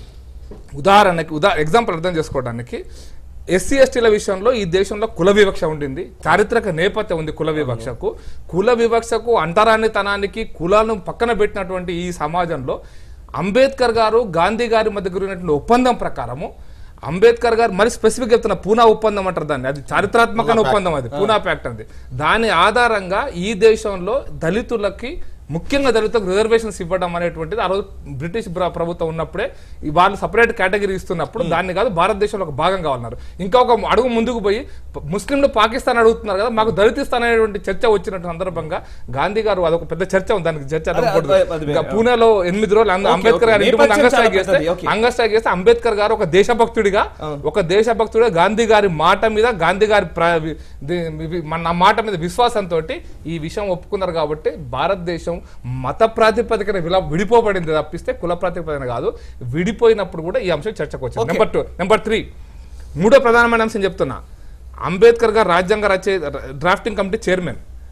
ఉదాహరణకి ఉదా ఎగ్జాంపుల్ అర్థం చేసుకోవడానికి ఎస్సీ ఎస్టీల విషయంలో ఈ దేశంలో కుల వివక్ష ఉండింది చారిత్రక నేపథ్యం ఉంది కుల వివక్షకు కుల వివక్షకు అంటరానితనానికి కులాలను పక్కన పెట్టినటువంటి ఈ సమాజంలో అంబేద్కర్ గారు గాంధీ గారి మధ్య గురినటువంటి ఒప్పందం ప్రకారము అంబేద్కర్ గారు మరి స్పెసిఫిక్ చెప్తున్న పూనా ఒప్పందం అంటారు దాన్ని అది చారిత్రాత్మక ఒప్పందం అది పూనా ప్యాక్ట్ అది దాని ఆధారంగా ఈ దేశంలో దళితులకి ముఖ్యంగా దళితులకు రిజర్వేషన్స్ ఇవ్వడం అనేటువంటిది ఆ రోజు బ్రిటిష్ ప్ర- ప్రభుత్వం ఉన్నప్పుడే ఈ వాళ్ళు సపరేట్ కేటగిరీ ఇస్తున్నప్పుడు దాన్ని కాదు భారతదేశంలో ఒక భాగం కావాలన్నారు ఇంకా ఒక అడుగు ముందుకు పోయి ప- ముస్లింలు పాకిస్తాన్ అడుగుతున్నారు కదా మాకు దళితిస్తాన్ అనేటువంటి చర్చ వచ్చినట్టు సందర్భంగా గాంధీ గారు అదొక పెద్ద చర్చ ఉంది దానికి చర్చ అదే, అడగకూడదు. అదే, అదే, ఇంకా పూణేలో ఎనిమిది రోజులు అంద- ఓకే, అంబేద్కర్ గారు ఓకే. ఇంటి ముందు నేపథ్యం అంగస్ట్రైక్ చాలా చేస్తే పెద్దది, ఓకే. అంగస్ట్రైక్ చేస్తే అంబేద్కర్ గారు ఒక దేశభక్తుడిగా ఒక దేశభక్తుడిగా గాంధీ గారి మాట మీద గాంధీ గారి ప్ర- వి- ది- వి- మన మాట మీద విశ్వాసంతో ఈ విషయం ఒప్పుకున్నారు కాబట్టి భారతదేశం మత ప్రాతిపదికన విలా విడిపోబడింది తప్పిస్తే కుల ప్రాతిపదికన కాదు విడిపోయినప్పుడు కూడా ఈ అంశం చర్చకు వచ్చింది okay. Number two number three మూడో ప్రధానమైన అంశం చెప్తున్నా అంబేద్కర్ గారు రాజ్యాంగ రచయ drafting committee chairman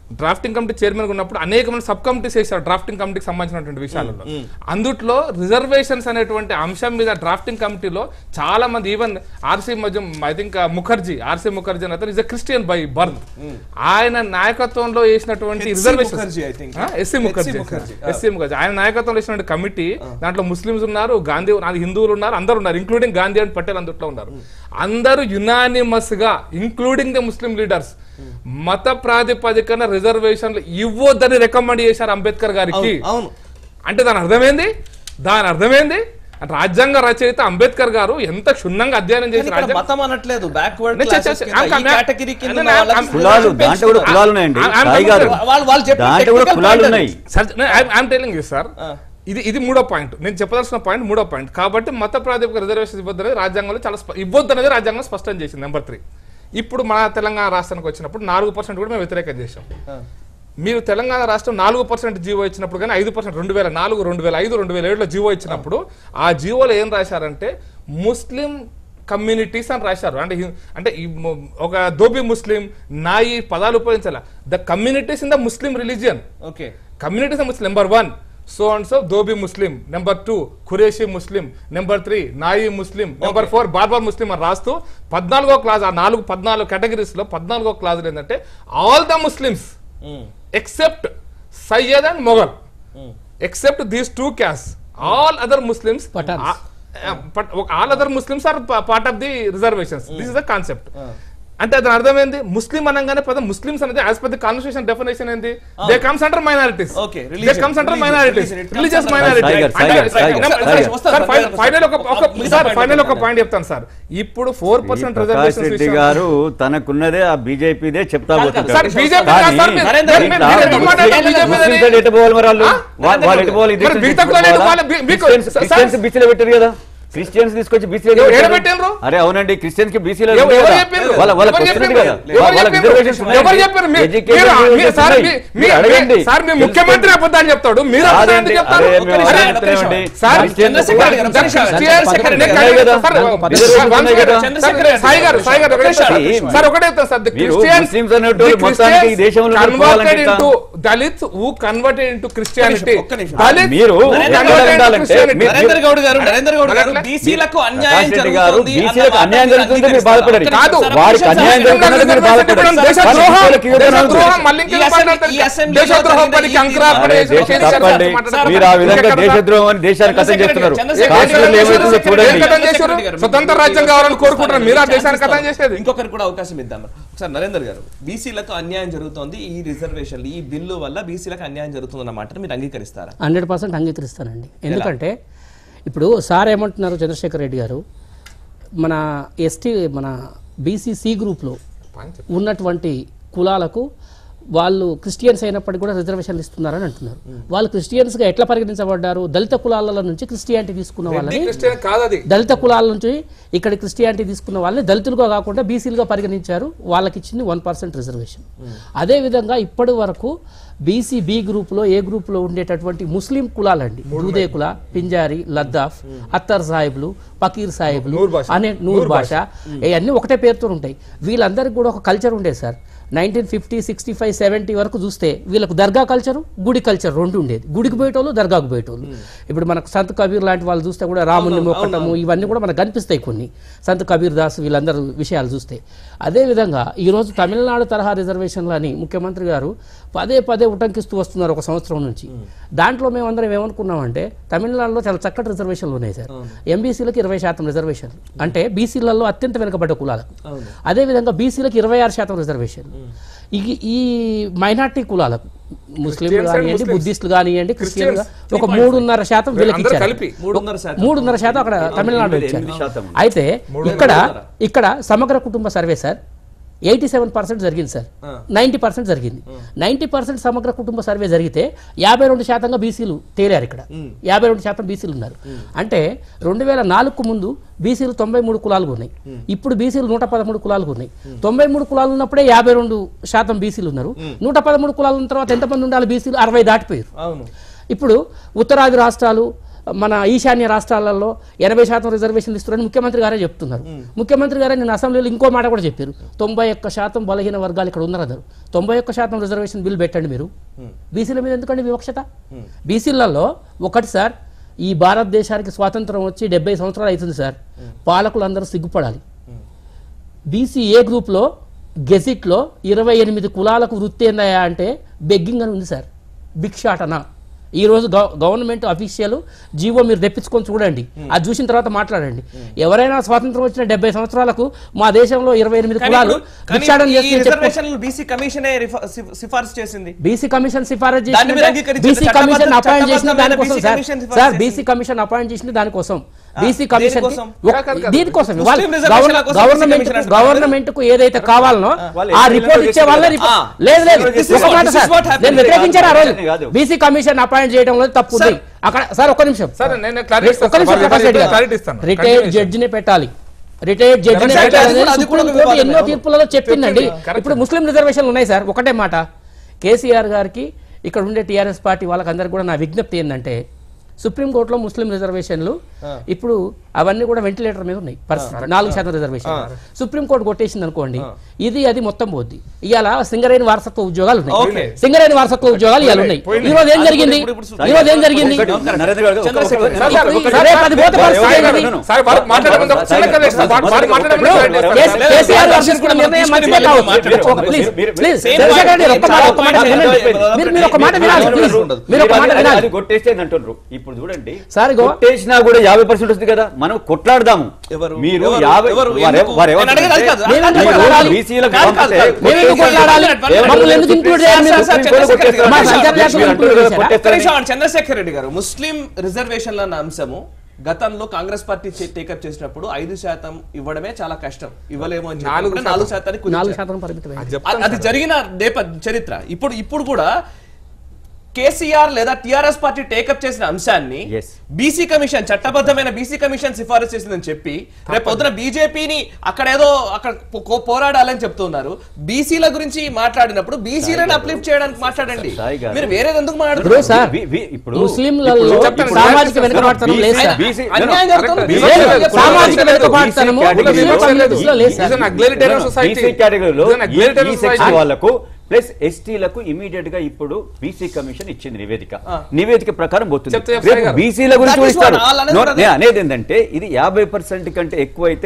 drafting committee chairman ఉన్నప్పుడు అనేకమైన సబ్ కమిటీస్ చేశారు డ్రాఫ్టింగ్ కమిటీకి సంబంధించినటువంటి విషయాలలో అందుట్లో రిజర్వేషన్స్ అనేటువంటి అంశం మీద డ్రాఫ్టింగ్ కమిటీలో చాలా మంది ఈవెన్ ఆర్సీ మధ్య I think Mukherjee RC Mukherjee అని అతను ఇస్ క్రిస్టియన్ బై బర్త్ ఆయన నాయకత్వంలో వేసినటువంటి Mukherjee, I think. Reservation SC Mukherjee Mukherjee, SC Mukherjee ఆయన నాయకత్వంలో వేసిన కమిటీ దాంట్లో ముస్లిమ్స్ ఉన్నారు గాంధీ ఉన్నారు హిందువులు ఉన్నారు అందరు ఉన్నారు ఇంక్లూడింగ్ గాంధీ అండ్ పటేల్ అందుట్లో ఉన్నారు అందరూ యునానిమస్ గా ఇంక్లూడింగ్ ద ముస్లిం లీడర్స్ మత ప్రాతిపదికన రిజర్వేషన్లు ఇవ్వొద్దని రికమెండ్ చేశారు అంబేద్కర్ గారికి అవును, అవును. అంటే దాని అర్థమైంది దాని అర్థమైంది అంటే రాజ్యాంగ రచయిత అంబేద్కర్ గారు ఎంత క్షుణ్ణంగా అధ్యయనం చేసి ఇక్కడ రాజ్యాంగ మతం అనట్లేదు బ్యాక్వర్డ్ నేను చే- చే- I'm coming- కేటగిరీ కింద నేను- ఉన్న వాళ్ళకి I'm- కులాలు దాంట్లో కూడా కులాలు ఉన్నాయండి ఆ- ఆ- సాయి గారు వాళ్ళు వాళ్ళు చెప్పే దాంట్లో కూడా technical కులాలు point ఉన్నాయి అది. ఐఎమ్ టెలింగ్ యూ సార్ ఇది ఇది మూడో పాయింట్ నేను చెప్పదలసిన పాయింట్ మూడో పాయింట్ కాబట్టి మత ప్రాతిపదిక రిజర్వేషన్ ఇవ్వద్దు అనేది రాజ్యాంగంలో చాలా స్ప- ఇవ్వద్దు అనేది రాజ్యాంగం స్పష్టం చేసింది నెంబర్ త్రీ ఇప్పుడు మన తెలంగాణ రాష్ట్రానికి వచ్చినప్పుడు నాలుగు పర్సెంట్ కూడా మేము వ్యతిరేకం చేసాం మీరు తెలంగాణ రాష్ట్రం నాలుగు పర్సెంట్ జీవో ఇచ్చినప్పుడు కానీ ఐదు పర్సెంట్ రెండు వేల నాలుగు రెండు వేల ఐదు రెండు వేల ఏడులో జీవో ఇచ్చినప్పుడు ఆ జీవోలో ఏం రాశారంటే ముస్లిం కమ్యూనిటీస్ అని రాశారు అంటే హి- అంటే ఈ ము- ఒక దోబి ముస్లిం నాయి పదాలు ఉపయోగించాల the communities in the Muslim religion okay communities Muslim number one so and so Dhobi Muslim number two Qureshi Muslim number three Nai Muslim number four barber Muslim అని రాస్తూ పద్నాలుగో క్లాస్ ఆ నాలుగు పద్నాలుగు కేటగిరీస్ లో పద్నాలుగో క్లాస్ ఏంటంటే all the Muslims except Syed and Mughal except these two caste all other Muslims all other Muslims are part of the reservations this is the concept అంటే దాని అర్థం ఏంది ముస్లిం అనగానే పదం ముస్లిమ్స్ అనేది as per the constitution definition ఏంది they comes under minorities Okay, they religion, comes under religion, minorities religion, it comes religious under- minority Tiger, Tiger, Tiger, Tiger. Final ఒక ఒక మిగతా సార్ point ఫైనల్ ఒక చెప్తాను. Point చెప్తాను sir ఇప్పుడు four ఈ percent Prakash Reddy reservation గారు తనకున్నదే ఆ బీజేపీదే చెప్తా సార్, పోతుంటారు బీజేపీ కానీ కాదు సార్, మీరు- నరేంద్ర మీరు- ఇట్లా మీరు ఎందుకు మాట్లాడారు ముస్లిం- బీజేపీ ముస్లింస్ అని? ఎటు పోవాలి మరి వాళ్ళు ఆ? వా- వాళ్ళు ఎటు పోవాలి మరి మిగతా కులాలు ఎటు పోవాలి? బీ- మీకు- సార్- క్రిస్టియన్స్ బీసీలో పెట్టారు కదా క్రిస్టియన్స్ తీసుకొచ్చి బీసీలో ఎవరు పెట్టారు. పెట్టిండ్రు? అరే అవునండి క్రిస్టియన్స్ కి బీసీలో ఎవరు- పెట్టారు ఎవరు కదా. చెప్పిండ్రు? వాళ్ళ వాళ్ళ ఎవరు క్వశ్చన్ చెప్పిండ్రు? కదా ఎవరు వాళ్ళ చెప్పిండ్రు? రిజర్వేషన్స్ ఉన్నాయి. ఎవరు చెప్పారు? మీ- Education మీరు- reservations మీ- సార్, ఉన్నాయి. మీ- మీరు మీ- అడగండి సార్ మీ ముఖ్యమంత్రి అబద్ధాలు చెప్తాడు మీరు అబద్ధాలు కాదండి, ఎందుకు చెప్తారు అరే ఒక్క మేము నిమిషం. అదే చెప్తున్నామండి. సార్, క్రిస్టియన్స్ చంద్రశేఖర్ గారు, సార్, ఒక్క నిమిషం. క్రిస్టియన్స్ పక్కన నేను ఉన్నాయి కదా. సార్, రిజర్వేషన్స్ వన్ ఉన్నాయి కదా. సెకండ్. సార్, సాయి గారు సాయి గారు ఒకటే సార్. See, సార్ ఒకటే చెప్తాను సార్ ది మీరు క్రిస్టియన్స్ ముస్లిమ్స్ అనేటోళ్ళు మొత్తానికి ఈ దేశంలో కన్వర్టెడ్ పోవాలంటే into Dalit who converted into Christianity ఒక్క నిమిషం. దళిత్ మీరు who ఎక్కడ converted into ఉండాలంటే Christianity. మీరు- నరేంద్ర గౌడ్ గారు నరేంద్ర గౌడ్ గారు అట్లా- బీసీలకు అన్యాయం ప్రకాష్ రెడ్డి గారు జరుగుతోంది అన్న బీసీలకు మాట అన్యాయం మీరు జరుగుతుంది మీరు అంగీకరిస్తారా? బాధపడండి ఒక్క నిమిషం కాదు. సార్, వారికి ఒక్క అన్యాయం నిమిషం జరుగుతున్నది మీరు బాధపడండి దేశద్రోహం వాళ్ళకి యువత దేశద్రోహం మళ్ళీ ఈ అసెంబ్లీ- ఈ అసెంబ్లీలో దేశద్రోహం జరిగిన పనికి ఈ అంకురార్పణ అరే చేసి దేశం కేసీఆర్ గారు తప్పండి మాట్లాడారు. మీరు ఆ విధంగా ఎక్కడ సార్? దేశద్రోహం అని దేశాన్ని కథం చంద్రశేఖర్ చేస్తున్నారు గారు, చంద్రశేఖర్ కాశ్మీర్లో గారు, ఏమవుతుందో చంద్రశేఖర్ చూడండి గారు, కథం చేశారు? గారు, స్వతంత్ర మీరు రాజ్యం కావాలని కోరుకుంటున్నారు. మీరు ఆ ఛాన్స్ దేశానికి కథం ఇస్తారా? చేసేది. ఇంకొకరికి కూడా అవకాశం ఇద్దాం ఒకసారి నరేందర్ గారు బీసీలకు అన్యాయం జరుగుతోంది ఈ రిజర్వేషన్ ఈ బిల్లు వల్ల బీసీలకు అన్యాయం జరుగుతుందన్న మాటను మీరు అంగీకరిస్తారా హండ్రెడ్ పర్సెంట్ అంగీకరిస్తానండి ఎందుకంటే ఇప్పుడు సార్ ఏమంటున్నారు చంద్రశేఖర్ రెడ్డి గారు మన ఎస్టీ మన బీసీసీ గ్రూప్లో ఉన్నటువంటి కులాలకు వాళ్ళు క్రిస్టియన్స్ అయినప్పటికీ కూడా రిజర్వేషన్లు ఇస్తున్నారని అంటున్నారు వాళ్ళు క్రిస్టియన్స్గా ఎట్లా పరిగణించబడ్డారు దళిత కులాల నుంచి క్రిస్టియానిటీ తీసుకున్న వాళ్ళని క్రిస్టియన్ కాదు అది దళిత కులాల నుంచి ఇక్కడ క్రిస్టియానిటీ తీసుకున్న వాళ్ళని దళితులుగా కాకుండా బీసీలుగా పరిగణించారు వాళ్ళకి ఇచ్చింది వన్ పర్సెంట్ రిజర్వేషన్ అదేవిధంగా ఇప్పటి వరకు బీసీ బి గ్రూప్లో ఏ గ్రూప్లో ఉండేటటువంటి ముస్లిం కులాలండి దూదేకుల పింజారి లద్దాఫ్ అత్తర్ సాహిబ్లు పకీర్ సాహిబ్లు నూర్ భాష. అనే నూర్ భాష ఇవన్నీ ఒకటే పేరుతో ఉంటాయి వీళ్ళందరికీ కూడా ఒక కల్చర్ ఉండేది sir nineteen fifty sixty five seventy వరకు చూస్తే వీళ్ళకు దర్గా కల్చరు గుడి కల్చర్ రెండు ఉండేది గుడికి పోయేటోళ్ళు దర్గాకు పోయేటోళ్ళు ఇప్పుడు మనకు సంత్ కబీర్ లాంటి వాళ్ళు చూస్తే కూడా రాముని మొక్కటము ఇవన్నీ కూడా మనకు కనిపిస్తాయి కొన్ని సంత్ కబీర్ దాస్ వీళ్ళందరూ విషయాలు చూస్తే అదేవిధంగా ఈరోజు తమిళనాడు తరహా రిజర్వేషన్లు అని ముఖ్యమంత్రి గారు పదే పదే ఉటంకిస్తూ వస్తున్నారు ఒక సంవత్సరం నుంచి దాంట్లో మేమందరం ఏమనుకున్నామంటే తమిళనాడులో చాలా చక్కటి రిజర్వేషన్లు ఉన్నాయి సార్ ఎంబీసీలకు ఇరవై శాతం రిజర్వేషన్లు అంటే బీసీలలో అత్యంత వెనుకబడ్డ కులాలకు అదేవిధంగా బీసీలకు ఇరవై ఆరు శాతం రిజర్వేషన్లు ఈ ఈ మైనార్టీ కులాలకు ముస్లింలు Christians and కానివ్వండి Muslims. బుద్ధిస్టులు కానివ్వండి క్రిస్టియన్లు Christians, ఒక మూడున్నర శాతం వీళ్ళకి అందరూ ఇచ్చారు కలిపి మూడున్నర శాతం మూడున్నర శాతం అక్కడ తమిళనాడు ఎనిమిది ఇచ్చారు శాతం. అయితే ఇక్కడ ఇక్కడ సమగ్ర కుటుంబ survey sir eighty seven percent జరిగింది సార్ నైంటీ పర్సెంట్ జరిగింది నైంటీ పర్సెంట్ సమగ్ర కుటుంబ సర్వే జరిగితే యాభై రెండు శాతంగా బీసీలు తేలారు ఇక్కడ యాభై రెండు శాతం బీసీలు ఉన్నారు అంటే రెండు వేల నాలుగుకు ముందు బీసీలు తొంభై మూడు కులాలు ఉన్నాయి ఇప్పుడు బీసీలు నూట పదమూడు కులాలు ఉన్నాయి తొంభై మూడు కులాలు ఉన్నప్పుడే యాభై రెండు శాతం బీసీలు ఉన్నారు నూట పదమూడు కులాలు ఉన్న తర్వాత ఎంతమంది ఉండాలి బీసీలు అరవై దాటిపోయారు అవును ఇప్పుడు ఉత్తరాది రాష్ట్రాలు మన ఈశాన్య రాష్ట్రాలలో ఎనభై శాతం రిజర్వేషన్లు ఇస్తున్నారని ముఖ్యమంత్రి గారే చెప్తున్నారు ముఖ్యమంత్రి గారే నేను అసెంబ్లీలో ఇంకో మాట కూడా చెప్పారు తొంభై ఒక్క శాతం బలహీన వర్గాలు ఇక్కడ ఉన్నారు అన్నారు తొంభై ఒక్క శాతం రిజర్వేషన్ బిల్ పెట్టండి మీరు బీసీల మీద ఎందుకండి వివక్షత బీసీలలో ఒకటి సార్ ఈ భారతదేశానికి స్వాతంత్రం వచ్చి డెబ్బై సంవత్సరాలు అవుతుంది సార్ పాలకులు అందరూ సిగ్గుపడాలి బీసీ ఏ గ్రూప్లో గెజిట్లో ఇరవై ఎనిమిది కులాలకు వృత్తి ఏందయ్యా అంటే బెగ్గింగ్ అని ఉంది సార్ భిక్షాటన ఈ రోజు గవ- గవర్నమెంట్ అఫీషియల్ జీవో మీరు తెప్పించుకొని చూడండి అది చూసిన తర్వాత మాట్లాడండి ఎవరైనా స్వాతంత్రం వచ్చిన డెబ్బై సంవత్సరాలకు మా దేశంలో ఇరవై ఎనిమిది కానీ కులాలు ఇప్పుడు- కానీ భిక్షాటన ఈ చేస్తే చెప్పు రిజర్వేషన్లు బీసీ కమిషనే రిఫ- సిఫ- సిఫార్సు చేసింది బీసీ కమిషన్ సిఫారసు దాన్ని మీరు చేసింది అంగీకరించారు. బీసీ చట్టబద్ధ- కమిషన్ అపాయింట్ చేసిన చట్టబద్ధమైన దానికోసం BC సార్ కమిషన్ సిఫారసు సార్ చేసింది. బీసీ కమిషన్ అపాయింట్ చేసింది దానికోసం బీసీ దేనికోసం? కమిషన్ కాదు, కాదు. దీనికోసం ముస్లిం రిజర్వేషన్ల కోసం గవర్నమెంట్ BC కమిషన్ గవర్నమెంట్ కు ఏదైతే కావాలనో వాళ్ళు ఆ ఎస్సీలలో రిపోర్ట్ ఇచ్చే వాళ్ళే రిపో- ఆ. లేదు లేదు This is ఒక what- మాట this is sir what happened. నేను వ్యతిరేకించాను ఆ రోజు కాదు. బీసీ కమిషన్ అపాయింట్ చేయడంలో తప్పు ఉంది అక్కడ సార్ ఒక్క నిమిషం సార్, నేను clarity ఇస్తాను. ఒక్క నిమిషం వాళ్ళు ప్రకాష్ రెడ్డి clarity ఇస్తాను. గారు రిటైర్డ్ Continuation. జడ్జిని పెట్టాలి రిటైర్డ్ జడ్జిని Correct. పెట్టాలి అది కూడా- అది కూడా సుప్రీం కోర్టు వివాదమే. ఎన్నో తీర్పులలో చెప్పిందండి Correct. ఇప్పుడు ముస్లిం రిజర్వేషన్లు ఉన్నాయి సార్ ఒకటే మాట కేసీఆర్ గారికి ఇక్కడ ఉండే టీఆర్ఎస్ పార్టీ వాళ్ళకందరికీ కూడా నా విజ్ఞప్తి ఏంటంటే సుప్రీంకోర్టులో ముస్లిం రిజర్వేషన్లు ఇప్పుడు అవన్నీ కూడా వెంటిలేటర్ మీద ఉన్నాయి పరిస్థితి నాలుగు శాతం రిజర్వేషన్ సుప్రీంకోర్టు కొట్టేసింది అనుకోండి ఇది అది మొత్తం పోద్ది ఇవాళ సింగరేణి వారసత్వ ఉద్యోగాలు Okay. ఉన్నాయి సింగరేణి వారసత్వ ఉద్యోగాలు ఇవాళ ఉన్నాయి పోయినాయి. ఈ రోజు ఏం జరిగింది ఇప్పుడు- ఇప్పుడు- ఈ రోజు ఏం జరిగింది ఒకటి, నరేంద్ర గారు, ఒక- ఒక- ఒక- సార్, సార్, ఇప్పుడు సార్, రేపు అది పోతే సార్, పరిస్థితి సార్, ఏంటి? no, no. సార్, వారు మాట్లాడే ముందు ఒక చిన్న సార్, కరెక్షన్. సార్, వారు- వారు సార్, మాట్లాడే ముందు సార్, కరెక్ట్ సార్, చేస్తారు. కేసీ- కేసీఆర్ గారు తీసుకున్న నిర్ణయం మంచిదే కావచ్చు మాట్లాడండి. ప్లీజ్ మీరు- please Same Chandrashekar point. Reddy ఒక్క మాట ఒక్క మాట Same point. వినండి మీరు మీరు ఒక మాట వినాలి ప్లీజ్ మీరు ఒక మాట అది- వినాలి అది కొట్టేస్తే అంటున్నారు ఇప్పుడు చూడండి సార్, ఇగో. కొట్టేసినా కూడా యాభై పర్సెంట్ వస్తుంది కదా మనం కొట్లాడదాము ఎవరు? మీరు ఎవరు? యాభై ఎవరు? వారెవ- ఎందుకు? వారెవరు నేను అడిగేది అది కాదు. నేను ఎందుకు మీరు కొట్లాడాలి? బీసీలకు కాదు, కాదు, పంపితే కాదు. మేము ఎందుకు కొట్లాడాలి? ఏమన్నా- మమ్మల్ని ఎందుకు include చేయాలి మీరు? సార్, సార్, చంద్రశేఖర్ రెడ్డి గారు. మా ఒక్క నిమిషం. సంచార జాతీయ మీరు include అంటున్నారు చేశారా? ఒక్క నిమిషం ఆగండి. చంద్రశేఖర్ రెడ్డి గారు ముస్లిం రిజర్వేషన్ల అన్న అంశము గతంలో కాంగ్రెస్ పార్టీ టేకప్ చేసినప్పుడు ఐదు శాతం ఇవ్వడమే చాలా కష్టం ఇవ్వలేము అని నాలుగు చెప్పి నాలుగు శాతానికి కుదించారు. నాలుగు శాతం పరిమితమైంది అది చెప్తాను అది జరిగిన నేప చరిత్ర ఇప్పుడు ఇప్పుడు కూడా కేసీఆర్ లేదా టిఆర్ఎస్ పార్టీ టేకప్ చేసిన అంశాన్ని Yes. బీసీ కమిషన్ చట్టబద్ధమైన బీసీ కమిషన్ సిఫారసు చేసిందని చెప్పి రేపు పొద్దున బీజేపీని అక్కడ ఏదో అక్కడ పో- పోరాడాలని చెప్తున్నారు బీసీల గురించి మాట్లాడినప్పుడు బీసీలను అప్లిఫ్ట్ చేయడానికి మాట్లాడండి సాయి గారు. మీరు వేరేది ఎందుకు ఇప్పుడు మాట్లాడుతున్నారు సార్ వి- వి- ఇప్పుడు ముస్లింలలో ఇప్పుడు చెప్తాను. సామాజిక వెనుకబాటుతనం లేదు సార్ బీసీ అన్యాయం జరుగుతుంది. కరెక్ట్. బీసీ లేదు, లేదు. సామాజిక వెనుకబాటుతనము BC category ముస్లిం లో కమ్యూనిటీస్లో లేదు sir. It's an aggregate society. BC కేటగిరీలో It's an aggregate ఈ society. సెక్షన్ వాళ్ళకు ప్లస్ ఎస్టీలకు ఇమీడియట్ గా ఇప్పుడు బీసీ కమిషన్ ఇచ్చింది నివేదిక నివేదిక ప్రకారం పోతుంది చెప్తే చెప్తే రేపు గారు. బీసీల గురించి That is చూస్తారు what all అనేది No, కూడా నేను అనేది ఏంటంటే ఇది యాభై పర్సెంట్ కంటే ఎక్కువ అయితే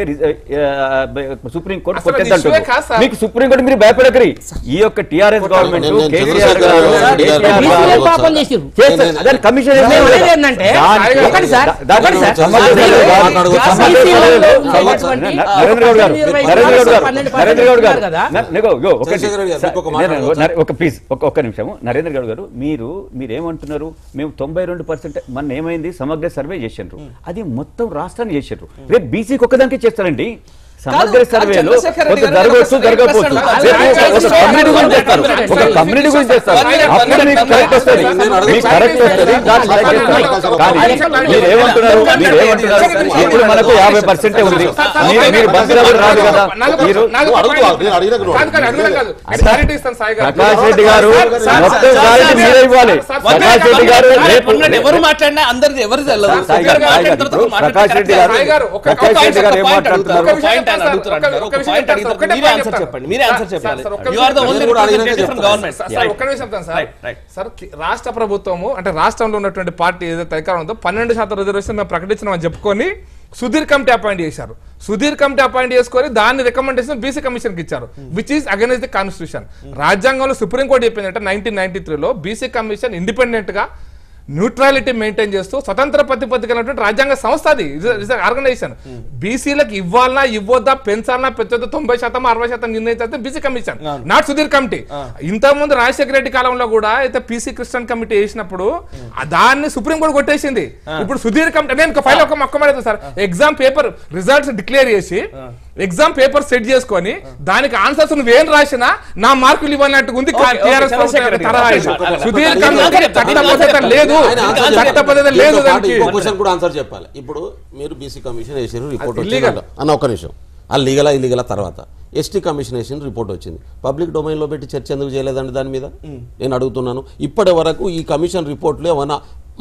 సుప్రీం కోర్టు అసలు అది కొట్టేద్దంటుంది issue ఏ కాదు సార్. మీకు సుప్రీం కోర్టు మీరు భయపడకరి ఈ యొక్క టిఆర్ఎస్ గవర్నమెంట్ నేను- నేను కేసీఆర్ చంద్రశేఖర్ గారు రావు గారు కేసీఆర్ గారు బీసీలు గారు పాపం చేసిర్రు చేస్తారు. అదే కమిషన్ ఏం మేము లేదు. అనేది ఏంటంటే దానికి- ఒకటి సార్ దా- ఒకటి సార్ చంద్రశేఖర్ బీసీలు- గారు మాట్లాడుకో- బీసీలలో నరేంద్ర ఉన్నటువంటి నరేంద్ర గౌడ్ గారు ఇరవై నరేంద్ర గౌడ్ గారు పన్నెండు నరేంద్ర గౌడ్ గారు ఉన్నారు కదా. న- నెగో, ఇగో, ఒకటి. చంద్రశేఖర్ రెడ్డి గారు, సార్, ఇంకొక మాట నేను- అడగొచ్చా? నరే- ఒక ప్లీజ్ ఒక ఒక్క నిమిషము నరేంద్ర గౌడ్ గారు మీరు మీరు ఏమంటున్నారు మేము తొంభై రెండు పర్సెంట్ మన ఏమైంది సమగ్ర సర్వే చేసిండ్రు అది మొత్తం రాష్ట్రాన్ని చేసిండ్రు రేపు బీసీకి ఒక్కదానికే చేస్తారండి సమగ్ర కాదు, సర్వేలో చంద్రశేఖర్ రెడ్డి కొంత గారు జరగవచ్చు ఒక జరగకపోవచ్చు ప్రశ్న రేపు అడగాలి. ఒక- ఒక కమ్యూనిటీ గురించి చేస్తారు ఒక కమ్యూనిటీ గురించి చేస్తారు అప్పుడు మీకు కరెక్ట్ వస్తుంది మీకు కరెక్ట్ వస్తుంది దాన్ని select చేస్తారు. కానీ మీరు ఏమంటున్నారు మీరు ఏమంటున్నారు ఇప్పుడు మనకు యాభై పర్సెంటే ఉంది మీరు- మీరు బంగారు కూడా రాదు కదా మీరు నువ్వు అడుగుతావా? నేను అడిగిన కూడా కాదు, కాదు, అడిగిన కాదు. మీరు clarity ఇస్తాను సాయి గారు. ప్రకాష్ రెడ్డి గారు సార్, సార్, మొత్తం సార్, క్లారిటీ సార్, మీరే ఇవ్వాలి సార్, ప్రకాష్ రెడ్డి గారు రేపు ఉన్నట్టు ఎవరు మాట్లాడినా అందరిది ఎవరు తెల్లదు సాయి గారు, సాయి గారు, ఇప్పుడు ప్రకాష్ రెడ్డి గారు సాయి గారు, ఒక- ప్రకాష్ ఒక రెడ్డి గారు ఏం point మాట్లాడుతున్నారు అడుగుతారు. పాయింట్ ఆయన అడుగుతారు అంటారు. ఒక పాయింట్ అడిగితే మీరే ఆన్సర్ చెప్పండి మీరే ఆన్సర్ చెప్పాలి యు ఆర్ ద ఓన్లీ కూడా అడిగినాకే రిప్రజెంటేటివ్ ఫ్రమ్ చెప్తాను. గవర్నమెంట్ సార్, సార్, ఒక్క నిమిషం చెప్తాను సార్ Right, right. సార్ కి- రాష్ట్ర ప్రభుత్వము అంటే రాష్ట్రంలో ఉన్నటువంటి పార్టీ ఏదైతే అధికారం ఉందో పన్నెండు శాతం రిజర్వేషన్ మేము ప్రకటించినామని చెప్పుకొని సుధీర్ కమిటీ అపాయింట్ చేశారు సుధీర్ కమిటీ అపాయింట్ చేసుకొని దాన్ని రికమెండేషన్ బీసీ కమిషన్ కి ఇచ్చారు which is against the constitution రాజ్యాంగంలో సుప్రీంకోర్టు చెప్పిందంటే నైన్టీన్ నైన్టీ త్రీలో బీసీ కమిషన్ ఇండిపెండెంట్ గా న్యూట్రాలిటీ మెయింటైన్ చేస్తూ స్వతంత్ర ప్రతిపత్తి కలిగినటువంటి రాజ్యాంగ సంస్థ అది ఆర్గనైజేషన్ బీసీలకు ఇవ్వాలన్నా ఇవ్వద్దా పెంచాలన్నా పెంచొద్దా తొంభై శాతం అరవై శాతం నిర్ణయితే BC commission not Sudhir committee ఇంతకు ముందు రాజశేఖర రెడ్డి కాలంలో కూడా అయితే పీసీ క్రిస్టియన్ కమిటీ వేసినప్పుడు ఆ దాన్ని సుప్రీం కోర్టు కొట్టేసింది ఇప్పుడు సుధీర్ కమిటీ నేను ఫైల్ ఒక మొక్క మాట sir exam paper results declare చేసి ఎగ్జామ్ పేపర్ సెట్ చేసుకొని దానికి ఆన్సర్స్ నువ్వేం రాసినా నా మార్కులు ఇవ్వనట్టుగా ఉంది Okay, okay, TRS Chandrasekhar Reddy గారు. తరహా ఇది. అలా. సుధీర్ దీనికి కమిటీ answer చెప్పండి. చట్టబద్ధత లేదు ఆయన ఆన్సర్ చెప్పాలి. చట్టబద్ధత లేదు దీంతో పాటు దానికి ఇంకో క్వశ్చన్ కూడా ఆన్సర్ చెప్పాలి ఇప్పుడు మీరు బీసీ కమిషన్ వేసారు రిపోర్ట్ అది వచ్చింది illegal. అన్న ఒక్క నిమిషం ఆ లీగలా ఇల్లీగలా తర్వాత ఎస్టీ కమిషన్ వేసిన రిపోర్ట్ వచ్చింది పబ్లిక్ డొమైన్లో పెట్టి చర్చ ఎందుకు చేయలేదండి దాని మీద నేను అడుగుతున్నాను ఇప్పటి వరకు ఈ కమిషన్ రిపోర్ట్లో ఏమైనా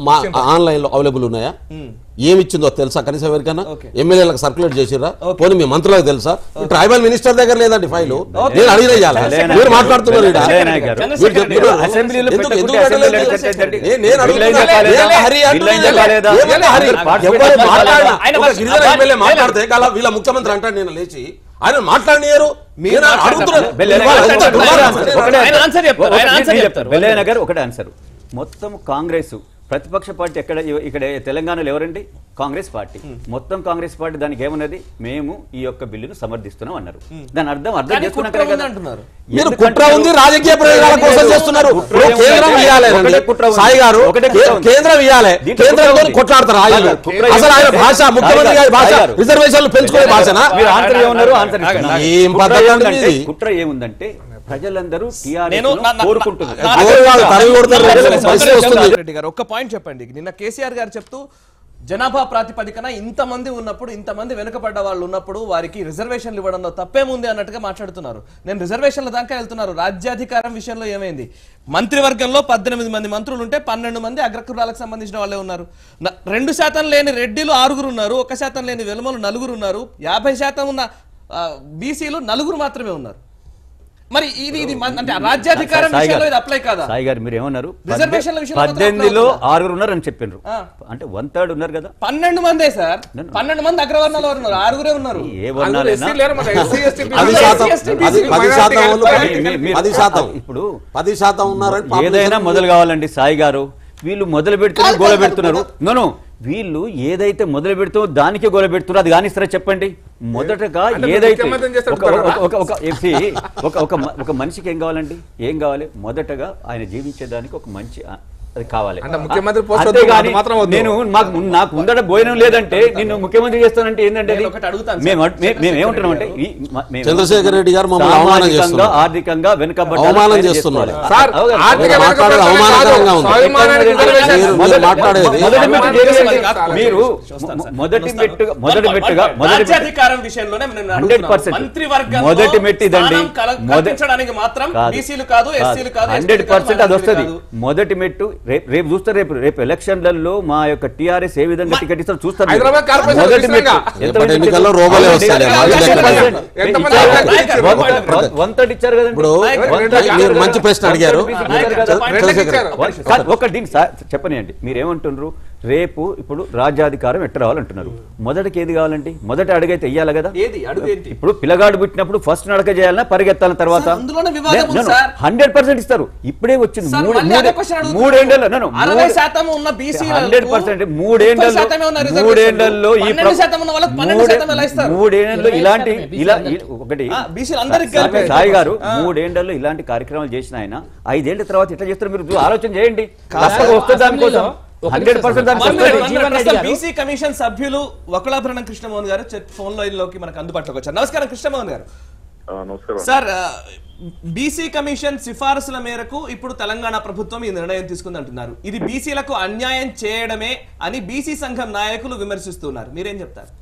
మా ఆన్లైన్ లో అవైలబుల్ ఉన్నాయా ఏమి ఇచ్చిందో తెలుసా కనీసం ఎవరికైనా ఎమ్మెల్యేలకు సర్క్యులేట్ చేసిరా పోనీ మీ మంత్రులకు తెలుసా ట్రైబల్ మినిస్టర్ దగ్గర లేదండి ఫైల్ నేను అడిగిన ఇయ్యాల. లేనా- మీరు మాట్లాడుతున్నారు ఈడ. లేనా గారు. మీరు చెప్తున్నారు. అసెంబ్లీలో ఎందుకు- పెట్టుకుంటే ఎందుకు అసెంబ్లీలో పెట్టలేదు? పెట్టండి. నేను- నేను వీళ్ళేం అడుగుతున్నా. చెప్పాలేదా? ఏలే హరి అంటున్నా. వీళ్ళేం చెప్పాలేదా? ఏలే హరి. అందరూ participate ఎవరు చేయాలి. మాట్లాడినా ఆయన ఒక ఫస్ట్ గిరిజన అబ్బాయి- ఎమ్మెల్యే మాట్లాడితే కాలా వీళ్ళ ముఖ్యమంత్రి అంటాడు నేను లేచి ఆయన మాట్లాడినారు మీరు అడుగుతున్నారు బెల్లయ్య ఇవాళ గారు ఎంత ఒకటే దుర్మార్గం. ఒకటే ఆయన ఆన్సర్ చెప్తారు. ఆయన ఒకటే ఆన్సర్ నేను చెప్తారు. బెల్లయ్య నగర్ ఒకటే ఆన్సర్ మొత్తం కాంగ్రెస్ ప్రతిపక్ష పార్టీ ఎక్కడ ఇక్కడ తెలంగాణలో ఎవరండి కాంగ్రెస్ పార్టీ మొత్తం కాంగ్రెస్ పార్టీ దానికి ఏమన్నది మేము ఈ యొక్క బిల్లును సమర్థిస్తున్నాం అన్నారు దాని అర్థం అర్థం కానీ చేసుకున్నాక కుట్ర ఉంది కదా. అంటున్నారు. మీరు ఎందుకంటే కుట్ర ఉంది రాజకీయ ప్రయోజనాల కోసం చేస్తున్నారు కుట్ర ఇప్పుడు ఏముంది? కేంద్రం ఇవ్వాలండి ఒకటే కుట్ర ఉంది. సాయి గారు ఒకటే కుట్ర కే- ఉంది. కేంద్రం ఇవ్వాలి దీంట్లో కేంద్రంతో కుట్ర ఉంది. కొట్లాడతారు ఆయన సాయి గారు, కుట్ర అసలు ఆయన ఏముంది? భాష ముఖ్యమంత్రి గారి భాష సాయి గారు. రిజర్వేషన్లు పెంచుకునే భాషనా మీరు ఆన్సర్ ఏమన్నారు ఆన్సర్ ఇస్తున్నారు. ఏం కుట్ర పద్ధతి అండి ఏముందంటే- మీది? కుట్ర ఏముందంటే ప్రజలందరూ నేను టీఆర్ఎస్ నా- నా- కోరుకుంటున్నారు నా- గోరు కాదు, తరిమి కొడతారు. ఒక్క నిమిషం, పరిస్థితి ఒక్క వస్తుంది. నిమిషం, రెడ్డి గారు ఒక్క పాయింట్ చెప్పండి నిన్న కేసీఆర్ గారు చెప్తూ జనాభా ప్రాతిపదికన ఇంతమంది ఉన్నప్పుడు ఇంతమంది వెనుకబడ్డ వాళ్ళు ఉన్నప్పుడు వారికి రిజర్వేషన్లు ఇవ్వడంలో తప్పేముంది అన్నట్టుగా మాట్లాడుతున్నారు నేను రిజర్వేషన్ల దాకా వెళ్తున్నారు రాజ్యాధికారం విషయంలో ఏమైంది మంత్రివర్గంలో పద్దెనిమిది మంది మంత్రులు ఉంటే పన్నెండు మంది అగ్రకులాలకు సంబంధించిన వాళ్ళే ఉన్నారు న- రెండు శాతం లేని రెడ్డిలు ఆరుగురు ఉన్నారు ఒక శాతం లేని వెలుమలు నలుగురు ఉన్నారు యాభై శాతం ఉన్న బీసీలు నలుగురు మాత్రమే ఉన్నారు మరి ఇది ఇది మన- అంటే రాజ్యాధికారం సాయి విషయంలో గారు, ఇది అప్లై కాదా సాయి గారు మీరు ఏమన్నారు రిజర్వేషన్ల విషయంలో మాత్రం పద్దెనిమిదిలో అప్లై అవుతుందా? ఆరుగురు ఉన్నారు అని చెప్పిండ్రు ఆ. అంటే వన్ థర్డ్ ఉన్నారు కదా పన్నెండు మందే సార్ పన్నెండు మంది అగ్రవర్ణాలు ఎవరు ఉన్నారు ఆరుగురే ఉన్నారు ఏ అందులో వర్ణాలైనా ఎస్సీ లేరు మన ఎస్సీ ఎస్టీ పది SC, శాతం ST, అది BC, పది శాతం వాళ్ళు minority పది- మీ- మీరు- పది శాతం ఇప్పుడు పది శాతం ఉన్నారని ఏదైనా population మొదలు కావాలండి సాయి గారు వీళ్ళు మొదలు పెడుతున్నారు గోల పెడుతున్నారు నోను వీళ్ళు ఏదైతే మొదలు పెడుతూ దానికే గోల పెడుతున్నారు అది కానిస్తారా చెప్పండి మొదటగా అంటే మీరు ఏదైతే ముఖ్యమంత్రిని చేస్తారు ఒక- ఒక- అనుకుంటారా? ఒక ఒక FC, ఒక ఒక మ- ఒక మనిషికి ఏం కావాలండి ఏం కావాలి మొదటగా ఆయన జీవించేదానికి ఒక మంచి ఆ, అది కావాలి అంటే ముఖ్యమంత్రి పోస్ట్ వద్దు, అంతేగాని అది మాత్రం వద్దు. నేను మాకు నాకు ముందట భోజనం లేదంటే నిన్ను ముఖ్యమంత్రి చేస్తానంటే ఏంటంటే అది? నేను ఒకటి అడుగుతాను సార్. మేము మే- మేము ఏమంటున్నాం అంటే ఈ- మ- మేము చంద్రశేఖర్ రెడ్డి గారు మమ్మల్ని అవమానం సామాజికంగా, చేస్తున్నారు. ఆర్థికంగా వెనుకబడ్డ అవమానం ఆయన చేస్తున్నాడు. చేసుకోవాలి. సార్ అవగాహన. ఆర్థిక మీరు మాట్లాడేది వెనుకబడటమే అవమానకరంగా కాదు, ఉంది. స్వాభిమానానికి రిజర్వేషన్. మీరు- మొదటి- మీరు మాట్లాడేది మొదటి మెట్టు అవమానం చేయండి. చేస్తాను. మీరు చూస్తాను సార్. మొదటి వస్తాను. మెట్టుగా వన్ మొదటి పాయింట్, మెట్టుగా వన్ పాయింట్. మొదటి మెట్టు- రాజ్యాధికారం విషయంలోనే నేను హండ్రెడ్ అడుగుతున్నాను. పర్సెంట్ మంత్రివర్గంలో మొదటి మెట్టు ఇదండి స్థానం కల- కల్పించడానికి మాత్రం బీసీలు కాదు ఎస్సీలు కాదు హండ్రెడ్ ST లు కాదు, పర్సెంట్ అది మైనారిటీలు వస్తుంది కాదు. మొదటి మెట్టు రేపు రేపు చూస్తారు రేపు రేపు ఎలక్షన్లలో మా యొక్క టిఆర్ఎస్ ఏ విధంగా టికెట్ ఇస్తారు చూస్తారు మీరు. హైదరాబాద్ కార్పొరేషన్ మొదటి మెట్టు విషయంగా. ఎంత రేపటి మంది ఎన్నికల్లో టికెట్? రోబోలే ఎంత వస్తాయి, మంది మాకు టికెట్? లెక్కలేదు. ఎంతమంది ఇచ్చారు? Ticket one third- one- one third ఇచ్చారు కదండి ఇప్పుడు వన్ థర్డ్ మీరు ఇచ్చారు మంచి కదా? ప్రశ్న వన్ అడిగారు. థర్డ్ ఇచ్చారు కదా? రెండుకి ఇచ్చారు. వన్- కాదు, ఒకటి దీన్ని సా- చెప్పనియండి మీరు ఏమంటున్నారు రేపు ఇప్పుడు రాజ్యాధికారం ఎట్ట రావాలంటున్నారు మొదటికి ఏది కావాలండి మొదటి అడుగైతే వెయ్యాలి కదా ఏది అడుగు ఏంటి ఇప్పుడు పిల్లగాడు పుట్టినప్పుడు ఫస్ట్ నడక చేయాలన్నా పరిగెత్తాలని తర్వాత సార్, అందులోనే వివాదం ఉంది, సార్. హండ్రెడ్ పర్సెంట్ ఇస్తారు ఇప్పుడే వచ్చింది సార్, మూడు మళ్ళీ అదే question అడుగుతున్నారు. మూడేళ్లలో no, no, అరవై మూడు- శాతం ఉన్న బీసీలకు హండ్రెడ్ పర్సెంట్ మూడేళ్లలో శాతమే ఉన్న రిజర్వేషన్లు. మూడేళ్లలో ఈ పన్నెండు ప్రభు- శాతం ఉన్న వాళ్ళకి పన్నెండు మూడే- శాతం ఎలా ఇస్తారు? మూడేళ్లలో ఇరవై ఇలాంటి శాతమే, ఇలా బీసీలందరికీ. ఒకటి ఆ, బీసీలందరికీ సాయి- కలిపి. సాయి గారు ఆ. మూడేళ్లలో ఇలాంటి కార్యక్రమాలు చేసిన ఆయన ఐదేళ్ల తర్వాత ఎట్లా చేస్తారు మీరు ఆలోచన చేయండి తప్పక వస్తుంది దానికోసం ఒక హండ్రెడ్ నిమిషం పర్సెంట్ సార్. దానికి వన్ వస్తుంది. Minute, one minute. Jeevan Reddy ప్రస్తుతం గారు. బీసీ కమిషన్ సభ్యులు వకులాభరణం కృష్ణమోహన్ గారు చ- ఫోన్ లైన్ లోకి మనకు అందుబాటులోకి వచ్చారు నమస్కారం కృష్ణమోహన్ గారు నమస్కారం సార్ ఆ, బీసీ కమిషన్ సిఫారసుల మేరకు ఇప్పుడు తెలంగాణ ప్రభుత్వం ఈ నిర్ణయం తీసుకుంది అంటున్నారు ఇది బీసీలకు అన్యాయం చేయడమే అని బీసీ సంఘం నాయకులు విమర్శిస్తున్నారు మీరేం చెప్తారు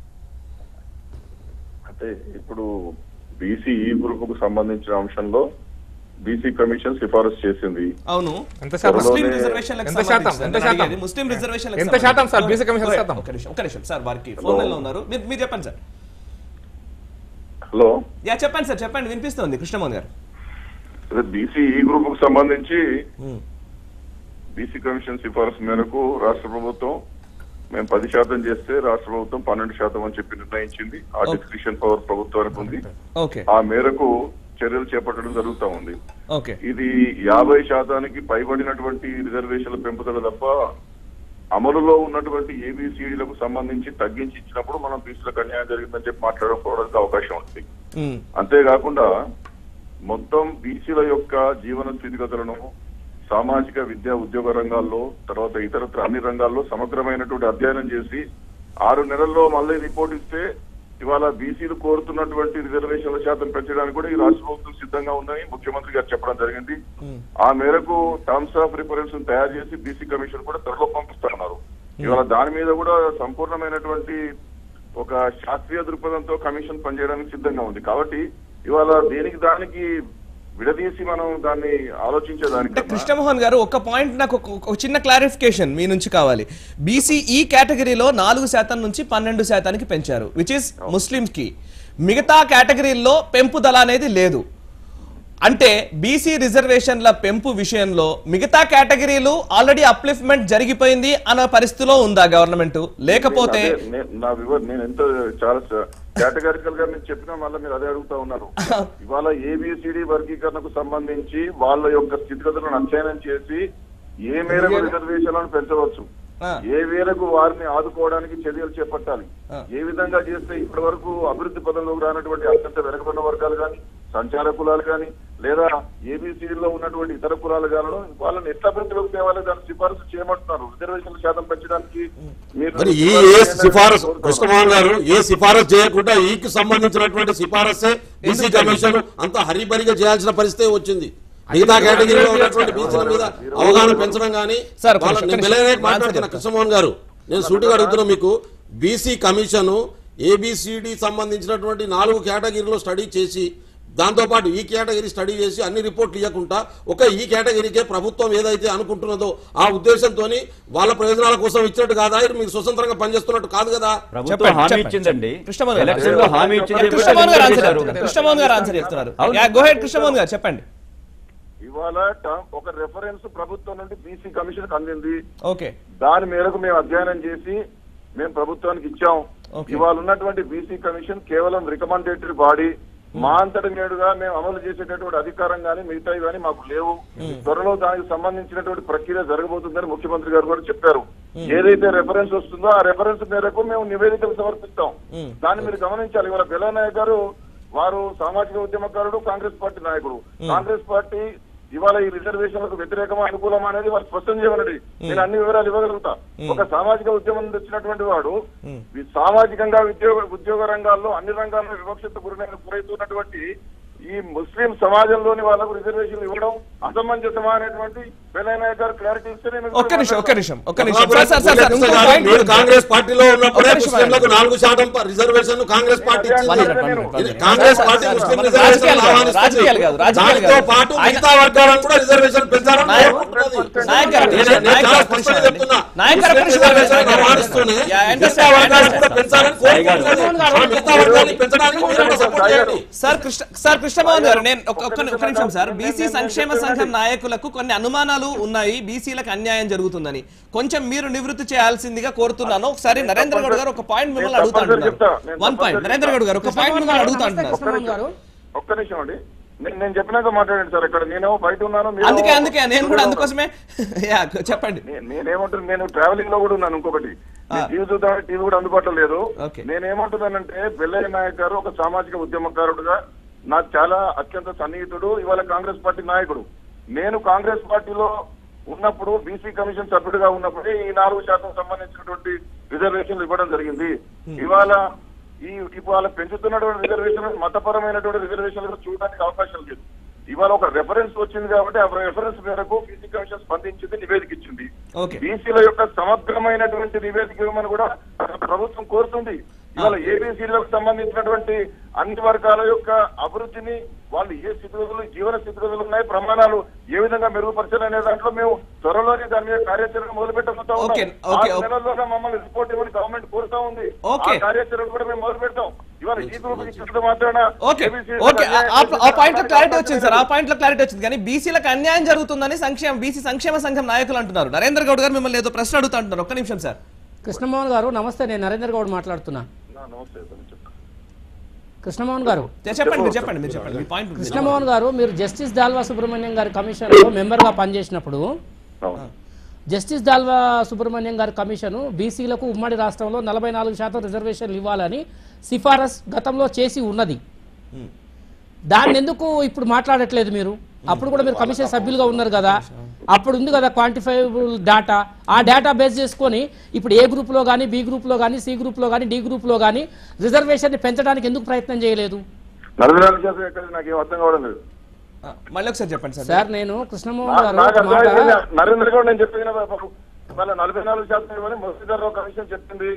అంటే ఇప్పుడు బీసీ ఈ గ్రూప్ కు సంబంధించిన అంశంలో బీసీ కమిషన్ సిఫారసు చేసింది అవును ఎంత శాతం? ముస్లిం రిజర్వేషన్లకు ఎంత శాతం? సంబంధించి ఎంత నేను శాతం? అడిగేది ముస్లిం రిజర్వేషన్ ఎంత శాతం సార్? BC కమిషన్ శాతం? ఒక నిమిషం ఒక నిమిషం సార్ వారికి ఫోన్ లైన్ లో ఉన్నారు మీరు మీరు చెప్పండి సార్ హలో యా చెప్పండి సార్ చెప్పండి వినిపిస్తుంది కృష్ణమోహన్ గారు అదే బీసీ ఈ గ్రూప్ కు సంబంధించి బీసీ కమిషన్ సిఫారసు మేరకు రాష్ట్ర ప్రభుత్వం మేము పది శాతం చేస్తే రాష్ట్ర ప్రభుత్వం పన్నెండు శాతం అని చెప్పి నిర్ణయించింది ఆ డిస్క్రిప్షన్ పవర్ ప్రభుత్వానికి ఉంది ఓకే ఆ మేరకు చర్యలు చేపట్టడం జరుగుతా ఉంది ఓకే ఇది యాభై శాతానికి పైబడినటువంటి రిజర్వేషన్ల పెంపుదల తప్ప అమలులో ఉన్నటువంటి ఏబిసిడీలకు సంబంధించి తగ్గించి ఇచ్చినప్పుడు మనం బీసీలకు అన్యాయం జరిగిందని చెప్పి మాట్లాడుకోవడానికి అవకాశం ఉంది ఉమ్, అంతేకాకుండా మొత్తం బీసీల యొక్క జీవన స్థితిగతులను సామాజిక విద్యా ఉద్యోగ రంగాల్లో తర్వాత ఇతరత్ర అన్ని రంగాల్లో సమగ్రమైనటువంటి అధ్యయనం చేసి ఆరు నెలల్లో మళ్ళీ రిపోర్ట్ ఇస్తే ఇవాళ బీసీలు కోరుతున్నటువంటి రిజర్వేషన్ల శాతం పెంచడానికి కూడా ఈ రాష్ట్ర ప్రభుత్వం సిద్ధంగా ఉందని ముఖ్యమంత్రి గారు చెప్పడం జరిగింది ఆ మేరకు టర్మ్స్ ఆఫ్ రిఫరెన్స్ తయారు చేసి బీసీ కమిషన్ కూడా త్వరలో పంపిస్తున్నారు ఇవాళ దాని మీద కూడా సంపూర్ణమైనటువంటి ఒక శాస్త్రీయ దృక్పథంతో కమిషన్ పనిచేయడానికి సిద్ధంగా ఉంది కాబట్టి ఇవాళ దేనికి దానికి విడదీసి మనం దాన్ని అంటే ఆలోచించేదానికన్నా కృష్ణమోహన్ గారు ఒక పాయింట్ నాకు ఒక- ఒక చిన్న క్లారిఫికేషన్ మీ నుంచి కావాలి బీసీ ఈ కేటగిరీలో నాలుగు శాతం నుంచి పన్నెండు శాతానికి పెంచారు విచ్ ఇస్ ముస్లిమ్స్ కి మిగతా కేటగిరీల్లో పెంపుదల అనేది లేదు అంటే బీసీ రిజర్వేషన్ల పెంపు విషయంలో మిగతా కేటగిరీలు ఆల్రెడీ అప్లిఫ్ట్మెంట్ జరిగిపోయింది అన్న పరిస్థితిలో ఉందా గవర్నమెంట్ లేకపోతే అదే, నే- నా వివర్ నేను ఎంత చాలా కేటగారికల్ గా మీరు చెప్పినా మళ్ళీ మీరు అదే అడుగుతా ఉన్నారు ఇవాళ ఏబిసిడి వర్గీకరణకు సంబంధించి వాళ్ళ యొక్క స్థితిగతులను అధ్యయనం చేసి ఏ మేరకు రిజర్వేషన్లను పెంచవచ్చు ఆ. ఏ మేరకు వారిని ఆదుకోవడానికి చర్యలు చేపట్టాలి ఆ. ఏ విధంగా చేస్తే ఇప్పటి వరకు అభివృద్ధి పదంలోకి రానటువంటి అత్యంత వెనుకబడిన వర్గాలు కానీ సంచార కులాలు కానీ లేదా ఏబిసిడి లో ఉన్నటువంటి ఇతర కులాలు కానీ వాళ్ళని ఎట్లా అభివృద్ధిలోకి తేవాలి దాన్ని సిఫారసు చేయమంటున్నారు రిజర్వేషన్ల శాతం పెంచడానికి మీరు మరి ఈ ఏ సిఫారసు కృష్ణమోహన్ గారు ఏ సిఫారసు చేయకుండా ఈకి సంబంధించినటువంటి సిఫారసే బీసీ కమిషన్ అంత హరిబరిగా చేయాల్సిన పరిస్థితి వచ్చింది మిగతా కేటగిరీలో ఉన్నటువంటి బీసీల మీద అవగాహన పెంచడం కానీ సార్, ఒక వాళ్ళ- నిమిషం, నేను ఒక మెల్లగానే నిమిషం. మాట్లాడుతున్నా కృష్ణమోహన్ గారు నేను సూటిగా అడుగుతున్నా మీకు బీసీ కమిషన్ ఏబిసిడి సంబంధించినటువంటి నాలుగు కేటగిరీలో స్టడీ చేసి దాంతోపాటు ఈ కేటగిరీ స్టడీ చేసి అన్ని రిపోర్ట్లు ఇవ్వకుండా ఒక ఈ కేటగిరీకే ప్రభుత్వం ఏదైతే అనుకుంటున్నదో ఆ ఉద్దేశంతో వాళ్ళ ప్రయోజనాల కోసం ఇచ్చినట్టు కాదా ఇది మీరు స్వతంత్రంగా పనిచేస్తున్నట్టు కాదు కదా ప్రభుత్వం చెప్పండి, హామీ చెప్పండి, ఇచ్చిందండి కృష్ణమోహన్ గారు. ఎలక్షన్ లో హామీ ఇచ్చింది కృష్ణమోహన్ గారు ఆన్సర్ చేశారు. చెప్తున్నారు కృష్ణమోహన్ గారు ఆన్సర్ చెప్తున్నారు అవును. గోహెడ్ కృష్ణమోహన్ గారు చెప్పండి ఇవాళ ట- ఒక రెఫరెన్స్ ప్రభుత్వం నుండి బీసీ కమిషన్ అందింది ఓకే దాని మేరకు మేము అధ్యయనం చేసి మేము ప్రభుత్వానికి ఇచ్చాం Okay. ఇవాళ ఉన్నటువంటి బీసీ కమిషన్ కేవలం రికమెండేటరీ బాడీ మా అంతటి నేడుగా మేము అమలు చేసేటటువంటి అధికారం కానీ మిగతావి కానీ మాకు లేవు త్వరలో దానికి సంబంధించినటువంటి ప్రక్రియ జరగబోతుందని ముఖ్యమంత్రి గారు కూడా చెప్పారు ఏదైతే రెఫరెన్స్ వస్తుందో ఆ రెఫరెన్స్ మేరకు మేము నివేదికలు సమర్పిస్తాం దాన్ని మీరు గమనించాలి ఇవాళ బెల్లనాయక్ గారు వారు సామాజిక ఉద్యమకారుడు కాంగ్రెస్ పార్టీ నాయకుడు కాంగ్రెస్ పార్టీ ఇవాళ ఈ రిజర్వేషన్లకు వ్యతిరేకమా అనుకూలమా అనేది వారు స్పష్టం చేయమనండి నేను అన్ని వివరాలు ఇవ్వగలుగుతా ఒక సామాజిక ఉద్యమం నుంచి వచ్చినటువంటి వాడు ఈ సామాజికంగా ఉద్యోగ ఉద్యోగ రంగాల్లో అన్ని రంగాల్లో వివక్షత గురైన గురైతున్నటువంటి ఈ ముస్లిం సమాజంలోని వాళ్ళకు రిజర్వేషన్ ఇవ్వడం అసమంజసమా అనేటువంటి వెల్లయ్య గారు క్లారిటీ ఇస్తే నేను ఒక్క నిమిషం ఒక్క నిమిషం ఒక్క నిమిషం సార్ సార్ సార్ సార్ ఇంకో గారు, point మీరు ఉంది. కాంగ్రెస్ పార్టీలో ఉన్నప్పుడే ఒక్క నిమిషం ముస్లింలకు ఆగండి. నాలుగు శాతం ప- రిజర్వేషన్ కాంగ్రెస్ పార్టీ ఇచ్చింది. One minute, one minute, one ఇది minute. Congress sir, party sir, Muslim sir, reservation రాజకీయాలు కాదు, ఆహ్వానిస్తుంది. రాజకీయాలు కాదు, రాజకీయాలు దానితో కాదు. పాటు ఆయన- మిగతా వర్గాలను కూడా రిజర్వేషన్ పెంచాలని నాయక్ కోరుకుంటున్నది. నాయక్ గారు, నేను- నేను నాయక్ చాలా గారు, స్పష్టంగా చెప్తున్నా. నాయక్ గారు, ముస్లిం నాయక్ గారు, రిజర్వేషన్ నాయక్ గారు, ఆహ్వానిస్తూనే Yeah, I మిగతా understand, I వర్గాలను కూడా understand. పెంచాలని కోరుకుంటున్నది. ఆ మిగతా వర్గాన్ని పెంచడానికి మీరు కూడా సపోర్ట్ చేయండి సార్ కృష్ణ సార్ కృష్ణమోహన్ గారు నేను ఒక ఒక్క ఒక్క నిమిషం సార్ బీసీ సంక్షేమ సంఘం నాయకులకు కొన్ని అనుమానాలు ఉన్నాయి బీసీలకు అన్యాయం జరుగుతుందని కొంచెం మీరు నివృత్తి చేయాల్సిందిగా కోరుతున్నాను ఒకసారి నరేంద్ర గౌడ్ గారు ఒక పాయింట్ మిమ్మల్ని నేను అడుగుతా తప్పనిసరి చెప్తా. అంటున్నారు నేను వన్ పాయింట్ తప్పనిసరి నరేంద్ర గౌడ్ గారు ఒక పాయింట్ మిమ్మల్ని అడుగుతా అంటున్నారు కృష్ణమోహన్ గారు ఒక్క నిమిషం అండి నేను నేను చెప్పినాక మాట్లాడండి సార్ ఇక్కడ నేనేమో బయట ఉన్నాను మీరు- అందుకే అందుకే నేను కూడా అందుకోసమే యా, చెప్పండి నే- నేనేమంటున్నాను నేను ట్రావెలింగ్ లో కూడా ఉన్నాను ఇంకొకటి నేను టీవీ చూద్దామంటే టీవీ కూడా అందుబాటులో లేదు Okay. నేనేమంటున్నానంటే బెల్లయ్య నాయక్ గారు ఒక సామాజిక ఉద్యమకారుడుగా నాకు చాలా అత్యంత సన్నిహితుడు ఇవాళ కాంగ్రెస్ పార్టీ నాయకుడు నేను కాంగ్రెస్ పార్టీలో ఉన్నప్పుడు బీసీ కమిషన్ సభ్యుడిగా ఉన్నప్పుడే ఈ నాలుగు శాతం సంబంధించినటువంటి రిజర్వేషన్లు ఇవ్వడం జరిగింది ఇవాళ ఈ ఇవాళ పెంచుతున్నటువంటి రిజర్వేషన్ మతపరమైనటువంటి రిజర్వేషన్లు చూడడానికి అవకాశం లేదు ఇవాళ ఒక రెఫరెన్స్ వచ్చింది కాబట్టి ఆ రెఫరెన్స్ మేరకు బీసీ కమిషన్ స్పందించింది నివేదిక ఇచ్చింది ఓకే బీసీల యొక్క సమగ్రమైనటువంటి నివేదిక ఇవ్వమని కూడా ప్రభుత్వం కోరుతుంది ఇవాళ ఏబీసీలకు సంబంధించినటువంటి అన్ని వర్గాల యొక్క అభివృద్ధిని వాళ్ళు ఏ స్థితిగతులు జీవన స్థితిగతులు ఉన్నాయి ప్రమాణాలు ఏ విధంగా మెరుగుపరచాలనే దాంట్లో మేము త్వరలోనే దాని మీద కార్యాచరణ మొదలు పెట్టబోతా ఓకే, ఉన్నాం ఓకే, ఆరు ఓకే. నెలల్లోనే మమ్మల్ని రిపోర్ట్ ఇవ్వని గవర్నమెంట్ కోరుతా ఉంది ఓకే. ఆ కార్యాచరణ కూడా మేము మొదలు పెడతాం ఇవాళ ఈ గ్రూప్ ఇచ్చినంత మాత్రాన ఓకే ABC ఓకే ఆ- ఆ- ఆ పాయింట్ లో క్లారిటీ వచ్చింది సార్ ఆ పాయింట్ లో క్లారిటీ వచ్చింది కానీ బీసీలకు అన్యాయం జరుగుతుందని సంక్షేమ బీసీ సంక్షేమ సంఘం నాయకులు అంటున్నారు నరేంద్ర గౌడ్ గారు మిమ్మల్ని ఏదో ప్రశ్న అడుగుతా అంటున్నారు ఒక్క నిమిషం సార్ కృష్ణమోహన్ గారు నమస్తే నేను నరేంద్ర గౌడ్ మాట్లాడుతున్నా నమస్తే సార్, చెప్పండి. కృష్ణమోహన్ గారు చెప్పండి మీరు చెప్పండి మీరు చెప్పండి మీ పాయింట్ ఉంది. కృష్ణమోహన్ గారు మీరు జస్టిస్ దాల్వా సుబ్రహ్మణ్యం గారి కమిషన్లో మెంబర్గా పనిచేసినప్పుడు అవును. జస్టిస్ దాల్వా సుబ్రహ్మణ్యం గారి కమిషను బీసీలకు ఉమ్మడి రాష్ట్రంలో నలభై నాలుగు శాతం రిజర్వేషన్లు ఇవ్వాలని సిఫారసు గతంలో చేసి ఉన్నది దాన్ని ఎందుకు ఇప్పుడు మాట్లాడట్లేదు మీరు అప్పుడు కూడా మీరు కమిషన్ సభ్యులుగా ఉన్నారు కదా అప్పుడు ఉంది కదా క్వాంటిఫైబుల్ డేటా ఆ డేటా బేస్ చేసుకొని ఇప్పుడు ఏ గ్రూప్లో కానీ బి గ్రూప్లో కానీ సి గ్రూప్లో కానీ డి గ్రూప్లో కానీ రిజర్వేషన్ని పెంచడానికి ఎందుకు ప్రయత్నం చేయలేదు నలభై నాలుగు శాతం ఎక్కడ నాకేం అర్థం కావడం లేదు ఆ, మళ్ళీ ఒకసారి చెప్పండి సార్ సార్ నేను కృష్ణమోహన్ నా- గారు నాకు ఒక మాట అర్థమైంది. నరేంద్ర గౌడ్ నేను చెప్పిన మళ్ళీ నలభై నాలుగు శాతం ఇవ్వని మురళీధరరావు కమిషన్ చెప్పింది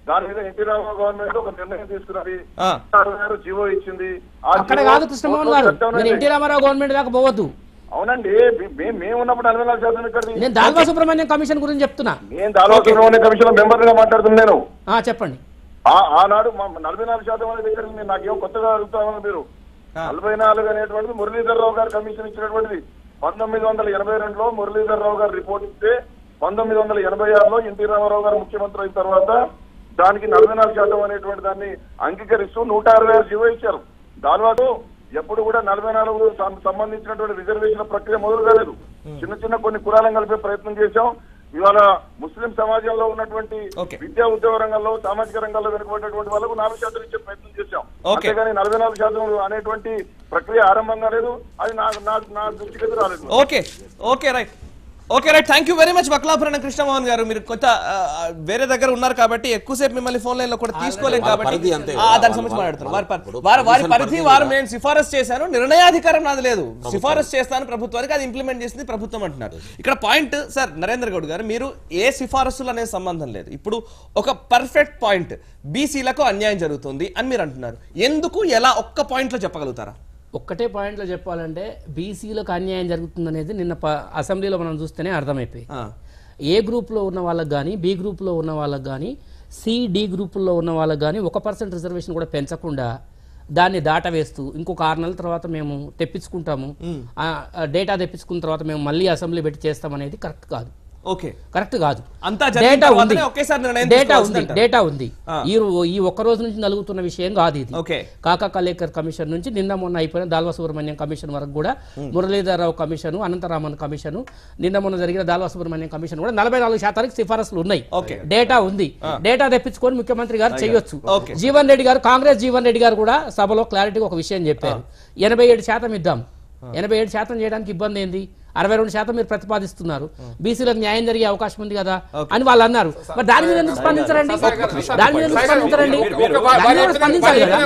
దాని మీద ఎన్టీ రామారావు గవర్నమెంట్ ఒక నిర్ణయం తీసుకున్నది ఆ. అరవై ఆరు జీవో ఇచ్చింది ఆ అక్కడ జీవో కాదు కృష్ణమోహన్ గారు చట్టం మీరు ఎన్టీ రామారావు గవర్నమెంట్ దాకా పోవద్దు అవునండి మీ- మీ- మేము ఉన్నప్పుడు నలభై నాలుగు శాతం ఇక్కడ నేను దాల్వా సుబ్రహ్మణ్యం కమిషన్ గురించి చెప్తున్నా నేను దాదాపు కమిషన్ మెంబర్ గా మాట్లాడుతున్నాను నేను ఆ, చెప్పండి ఆ- ఆనాడు మా నలభై నాలుగు శాతం అనేది ఇక్కడ ఉంది. నాకేం కొత్తగా అడుగుతామని మీరు నలభై నాలుగు అనేటువంటిది మురళీధర్ రావు గారు కమిషన్ ఇచ్చినటువంటిది పంతొమ్మిది వందల ఎనభై రెండులో మురళీధర్ రావు గారు రిపోర్ట్ ఇస్తే పంతొమ్మిది వందల ఎనభై ఆరులో ఎన్టీ రామారావు గారు ముఖ్యమంత్రి అయిన తర్వాత దానికి నలభై నాలుగు శాతం అనేటువంటి దాన్ని అంగీకరిస్తూ నూట అరవై ఆరు జీవో ఇచ్చారు దానివాడు ఎప్పుడు కూడా నలభై నాలుగు సం- సంబంధించినటువంటి రిజర్వేషన్ ప్రక్రియ మొదలు కాలేదు చిన్న చిన్న కొన్ని కులాలను కలిపే ప్రయత్నం చేశాం ఇవాళ ముస్లిం సమాజంలో ఉన్నటువంటి Okay. విద్యా ఉద్యోగ రంగంలో సామాజిక రంగంలో వెనుకబడినటువంటి వాళ్ళకు నాలుగు శాతం ఇచ్చే ప్రయత్నం చేశాం Okay. అంతేగాని నలభై నాలుగు శాతం అనేటువంటి ప్రక్రియ ఆరంభం కాలేదు అది నా నా నా దృష్టికి ఎదురు రాలేదు okay okay right okay right thank you very much Baklapuram Krishnamohan garu మీరు కొత్త ఆ, ఆ, వేరే దగ్గర ఉన్నారు కాబట్టి ఎక్కువసేపు మిమ్మల్ని ఫోన్ లైన్ లో కూడా తీసుకోలేం వాళ్ళ కాబట్టి పరిధి అంతే ఆ, కదా, దానికి సంబంధించి వాళ్ళ- మాట్లాడతారు వారి పరి- ఇప్పుడు వారి వారి కమిషన్ పరిధి పరిధి వారు కూడా. నేను సిఫారసు చేశాను నిర్ణయాధికారం నాది లేదు సిఫారసు చేస్తాను ప్రభుత్వానికి అది ఇంప్లిమెంట్ చేసింది ప్రభుత్వం అంటున్నారు ఇక్కడ పాయింట్ సార్ నరేంద్ర గౌడ్ గారు మీరు ఏ సిఫారసులు అనే సంబంధం లేదు ఇప్పుడు ఒక పర్ఫెక్ట్ పాయింట్ బీసీలకు అన్యాయం జరుగుతుంది అని మీరు అంటున్నారు ఎందుకు ఎలా ఒక్క పాయింట్ లో చెప్పగలుగుతారా ఒక్కటే పాయింట్లో చెప్పాలంటే బీసీలకు అన్యాయం జరుగుతుందనేది నిన్న ప- అసెంబ్లీలో మనం చూస్తేనే అర్థమైపోయి ఆ. ఏ గ్రూప్లో ఉన్న వాళ్ళకి కానీ బి గ్రూప్లో ఉన్న వాళ్ళకి కానీ సి డి గ్రూపుల్లో ఉన్న వాళ్ళకి కానీ ఒక పర్సెంట్ రిజర్వేషన్ కూడా పెంచకుండా దాన్ని దాటవేస్తూ ఇంకొక ఆరు నెలల తర్వాత మేము తెప్పించుకుంటాము ఆ డేటా తెప్పించుకున్న తర్వాత మేము మళ్ళీ అసెంబ్లీ పెట్టి చేస్తామనేది కరెక్ట్ కాదు ఓకే కరెక్ట్ కాదు అంతా జరిగిన డేటా ఉంది తర్వాతనే ఒకేసారి నిర్ణయం డేటా తీసుకోవాల్సి ఉంది అంటారు. డేటా ఉంది ఆ. ఈ రో- ఈ ఒక్క రోజు నుంచి నలుగుతున్న విషయం కాదు ఇది ఓకే కాకా కలేకర్ కమిషన్ నుంచి నిన్న మొన్న అయిపోయిన దాల్వా సుబ్రహ్మణ్యం కమిషన్ వరకు కూడా మురళీధరరావు కమిషన్ అనంతరామన్ కమిషన్ నిన్న మొన్న జరిగిన దాల్వా సుబ్రహ్మణ్యం కమిషన్ కూడా నలభై నాలుగు శాతానికి సిఫారసులు ఉన్నాయి ఓకే. డేటా ఉంది డేటా తెప్పించుకొని ముఖ్యమంత్రి గారు చేయొచ్చు ఓకే. జీవన్ రెడ్డి గారు కాంగ్రెస్ జీవన్ రెడ్డి గారు కూడా సభలో క్లారిటీగా ఒక విషయం చెప్పారు ఎనభై ఏడు శాతం ఇద్దాం ఎనభై ఏడు శాతం చేయడానికి ఇబ్బంది ఏంది అరవై రెండు శాతం మీరు ప్రతిపాదిస్తున్నారు బీసీలకు న్యాయం జరిగే అవకాశం ఉంది కదా అని వాళ్ళు అన్నారు మరి దాని మీద ఎందుకు స్పందించరండి దాని మీద ఎందుకు స్పందించరండి దాని మీద స్పందించాలి కదా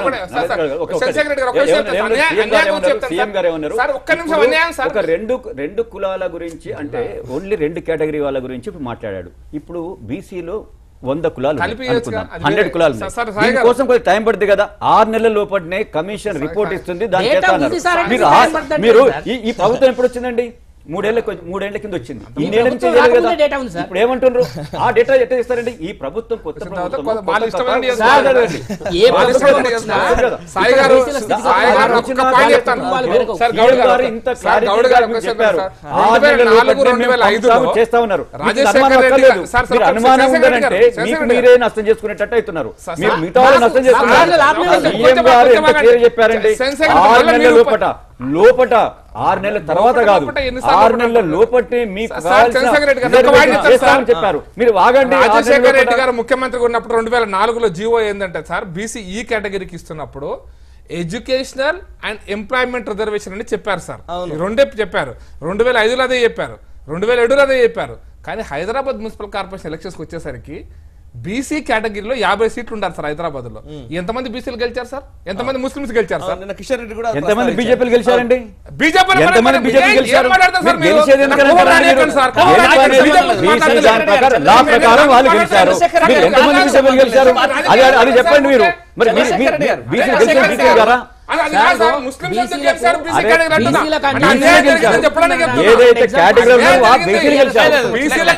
ఒక రెండు రెండు కులాల గురించి అంటే ఓన్లీ రెండు కేటగిరీ వాళ్ళ గురించి ఇప్పుడు మాట్లాడాడు ఇప్పుడు బీసీలో వంద కులాలు కలిపి ఇవ్వచ్చుగా? అది హండ్రెడ్ వేరే. కులాలు సార్, సార్, సాయి గారు. కోసం కొంచెం టైం పడుతుంది కదా ఆరు నెలల లోపలనే కమిషన్ రిపోర్ట్ ఇస్తుంది దాని Data చేత అన్నారు. ఉంది సార్, మీరు అంటే ఆ- time పడుతుంది మీరు సార్. ఈ ఈ ప్రభుత్వం ఎప్పుడు వచ్చిందండి మూడేళ్ల మూడేళ్ల కింద వచ్చింది ఈ ఈ నెల నుంచి ప్రభుత్వం చేయలేదు కదా రాకముందే data ఉంది సార్. ఇప్పుడు ఏమంటున్నారు ఆ డేటా ఎట్లా ఇస్తారండి ఈ ప్రభుత్వం కొత్త తర్వాత ప్రభుత్వం కొత్త- వాళ్ళ కొత్త ఇష్టమైనది కొత్త- చేస్తారు. కాదండి. ఏ వాళ్ళ ప్రభుత్వం ఇష్టమైనది వచ్చినా చేస్తారు కదా. సాయి గారు బీసీల స్థితి సాయి గారు కాదు. ఒక్క పాయింట్ చెప్తాను వాళ్ళు పెరగవు. సార్ గౌడ్ గారు గారు ఇంత సార్ గౌడ్ clarity గారు గా ఒక చెప్పారు. సెకండ్ ఆరు సార్ రెండు వేల నెలల నాలుగు లోపలనే రెండు వేల మేము ఐదులో కొనసాగు చేస్తా ఉన్నారు మీకు రాజశేఖర్ అనుమానం రెడ్డి అక్కర్లేదు. గారు- సార్, సార్, మీరు సార్, అనుమానం శేషారెడ్డి ఉందంటే గారు, మీకు శేషారెడ్డి మీరే నష్టం చేసుకునేటట్టు అవుతున్నారు సార్, మీరు సార్, మిగతా వాళ్ళు సార్, నష్టం సార్, చేస్తున్నారు సార్, లాభం లేదు. సీఎం కొంచెం గారు కొంచెం ఎంత ఆగండి. క్లియర్ చెప్పారండి శేషారెడ్డి ఆరు మళ్ళీ నెలల మీరు- లోపట లోపట ఆరు నెలల తర్వాత లోపట, కాదు లోపట ఎన్నిసార్లు ఆరు లోపట నెలల అంటారు? లోపటే మీకు సార్, కావాల్సిన చంద్రశేఖర్ గారు, రిజర్వేషన్ ఒక్క మాట చెప్తారు చేస్తామని సార్. చెప్పారు మీరు ఆగండి ఆరు నెలల రాజశేఖర్ రెడ్డి లోపట- గారు ముఖ్యమంత్రిగా ఉన్నప్పుడు రెండు వేల నాలుగులో జీవో ఏంటంటే సార్ బీసీ ఈ కేటగిరీకి ఇస్తున్నప్పుడు ఎడ్యుకేషనల్ అండ్ ఎంప్లాయ్మెంట్ రిజర్వేషన్ అని చెప్పారు సార్ ఈ రెండే చెప్పారు రెండు వేల ఐదులో అదే చెప్పారు రెండు వేల ఏడులో అదే చెప్పారు కానీ హైదరాబాద్ మున్సిపల్ కార్పొరేషన్ ఎలక్షన్స్కి వచ్చేసరికి బీసీ కేటగిరీలో యాభై సీట్లు ఉండాలి సార్ హైదరాబాద్ లో ఎంతమంది బీసీలు గెలిచారు సార్ ఎంతమంది ముస్లింస్ గెలిచారు సార్ నిన్న కిషన్ రెడ్డి కూడా ఎంతమంది ప్రస్తావించారు. బీజేపీలు గెలిచారండి బీజేపీ ఎంతమంది బీజేపీ గెలిచారు మీరు మీరు గెలిచేది ఎందుకని అంటారు మీరు? గెలుపు అనేది బీసీ దాని ప్రకారం లా ప్రకారం వాళ్ళు గెలిచారు మీరు ఎంతమంది బీజేపీలు గెలిచారు అది అది చెప్పండి మీరు మరి మీరు- మీరు- మీరు బీసీ గెలిచిన బీసీ గారా ఏదైతే కేటగిరీ ఉన్నారో ఆ బీసీలు గెలిచారు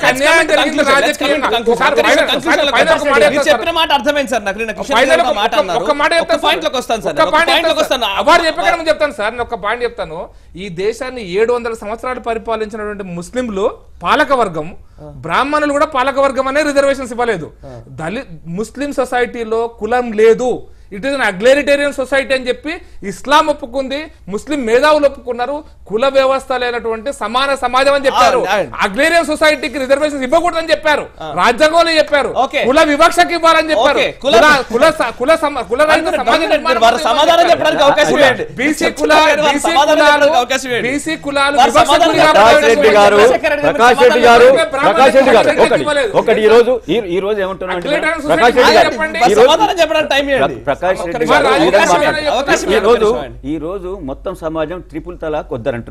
మీరు చెప్పిన మాట అర్థమైంది సార్ నాకు నిన్న కిషన్ రెడ్డి గారు ఒక మాట అన్నారు ఒక పాయింట్ లోకి వస్తాను సార్ ఒక పాయింట్ లోకి వస్తాను వారు చెప్పగానే నేను చెప్తాను సార్ నేను ఒక పాయింట్ చెప్తాను ఈ దేశాన్ని ఏడు వందల సంవత్సరాలు పరిపాలించినటువంటి ముస్లింలు పాలక వర్గం బ్రాహ్మణులు కూడా పాలక వర్గం అనే రిజర్వేషన్స్ ఇవ్వలేదు దళిత్ ముస్లిం సొసైటీలో కులం లేదు it is an egalitarian society అని చెప్పి ఇస్లాం ఒప్పుకుంది ముస్లిం మేధావులు ఒప్పుకున్నారు కుల వ్యవస్థ లేనటువంటి సమాన సమాజం అని చెప్పారు ఆ, ఆ. అగ్లేరియన్ సొసైటీకి రిజర్వేషన్స్ ఇవ్వకూడదని చెప్పారు రాజ్యాంగంలో చెప్పారు ఓకే. కుల వివక్షకి ఇవ్వాలని చెప్పారు ఓకే. కుల- కుల కుల స- కుల సమ- కుల రహిత మీరు సమాజ మీరు నిర్మాణం వారు సమాధానం చెప్పడానికి అవకాశం ఇవ్వండి. బీసీ చెప్తున్నారు కులాలు వారు బీసీ సమాధానం కులాలు చెప్పడానికి అవకాశం ఇవ్వండి. బీసీ కులాలు వారు వివక్షకు సమాధానం గురి చెప్పడానికి ప్రకాష్ రెడ్డి గారు చంద్రశేఖర్ రెడ్డి గారు ప్రకాష్ రెడ్డి గారు బ్రాహ్మణ ప్రకాష్ రెడ్డి గారు సమాజానికి ఒకటి ఇవ్వలేదు. ఒకటి ఈ రోజు ఈ- ఈ రోజు ఏమంటున్నా అంటే అగ్లేరియన్ ప్రకాష్ రెడ్డి సొసైటీ గారు చెప్పండి. ఈ వారు రోజు సమాధానం చెప్పడానికి టైం ఇవ్వండి ప్ర- ప్రకాష్ ఒక్క రెడ్డి నిమిషం. గారు ఈ అవకాశం రోజు ఇవ్వండి. అవకాశం ఈ ఇవ్వండి. రోజు అవకాశం ఇవ్వండి. ఈ రోజు మొత్తం సమాజం ట్రిపుల్ తలాక్ వద్దరంటున్నారు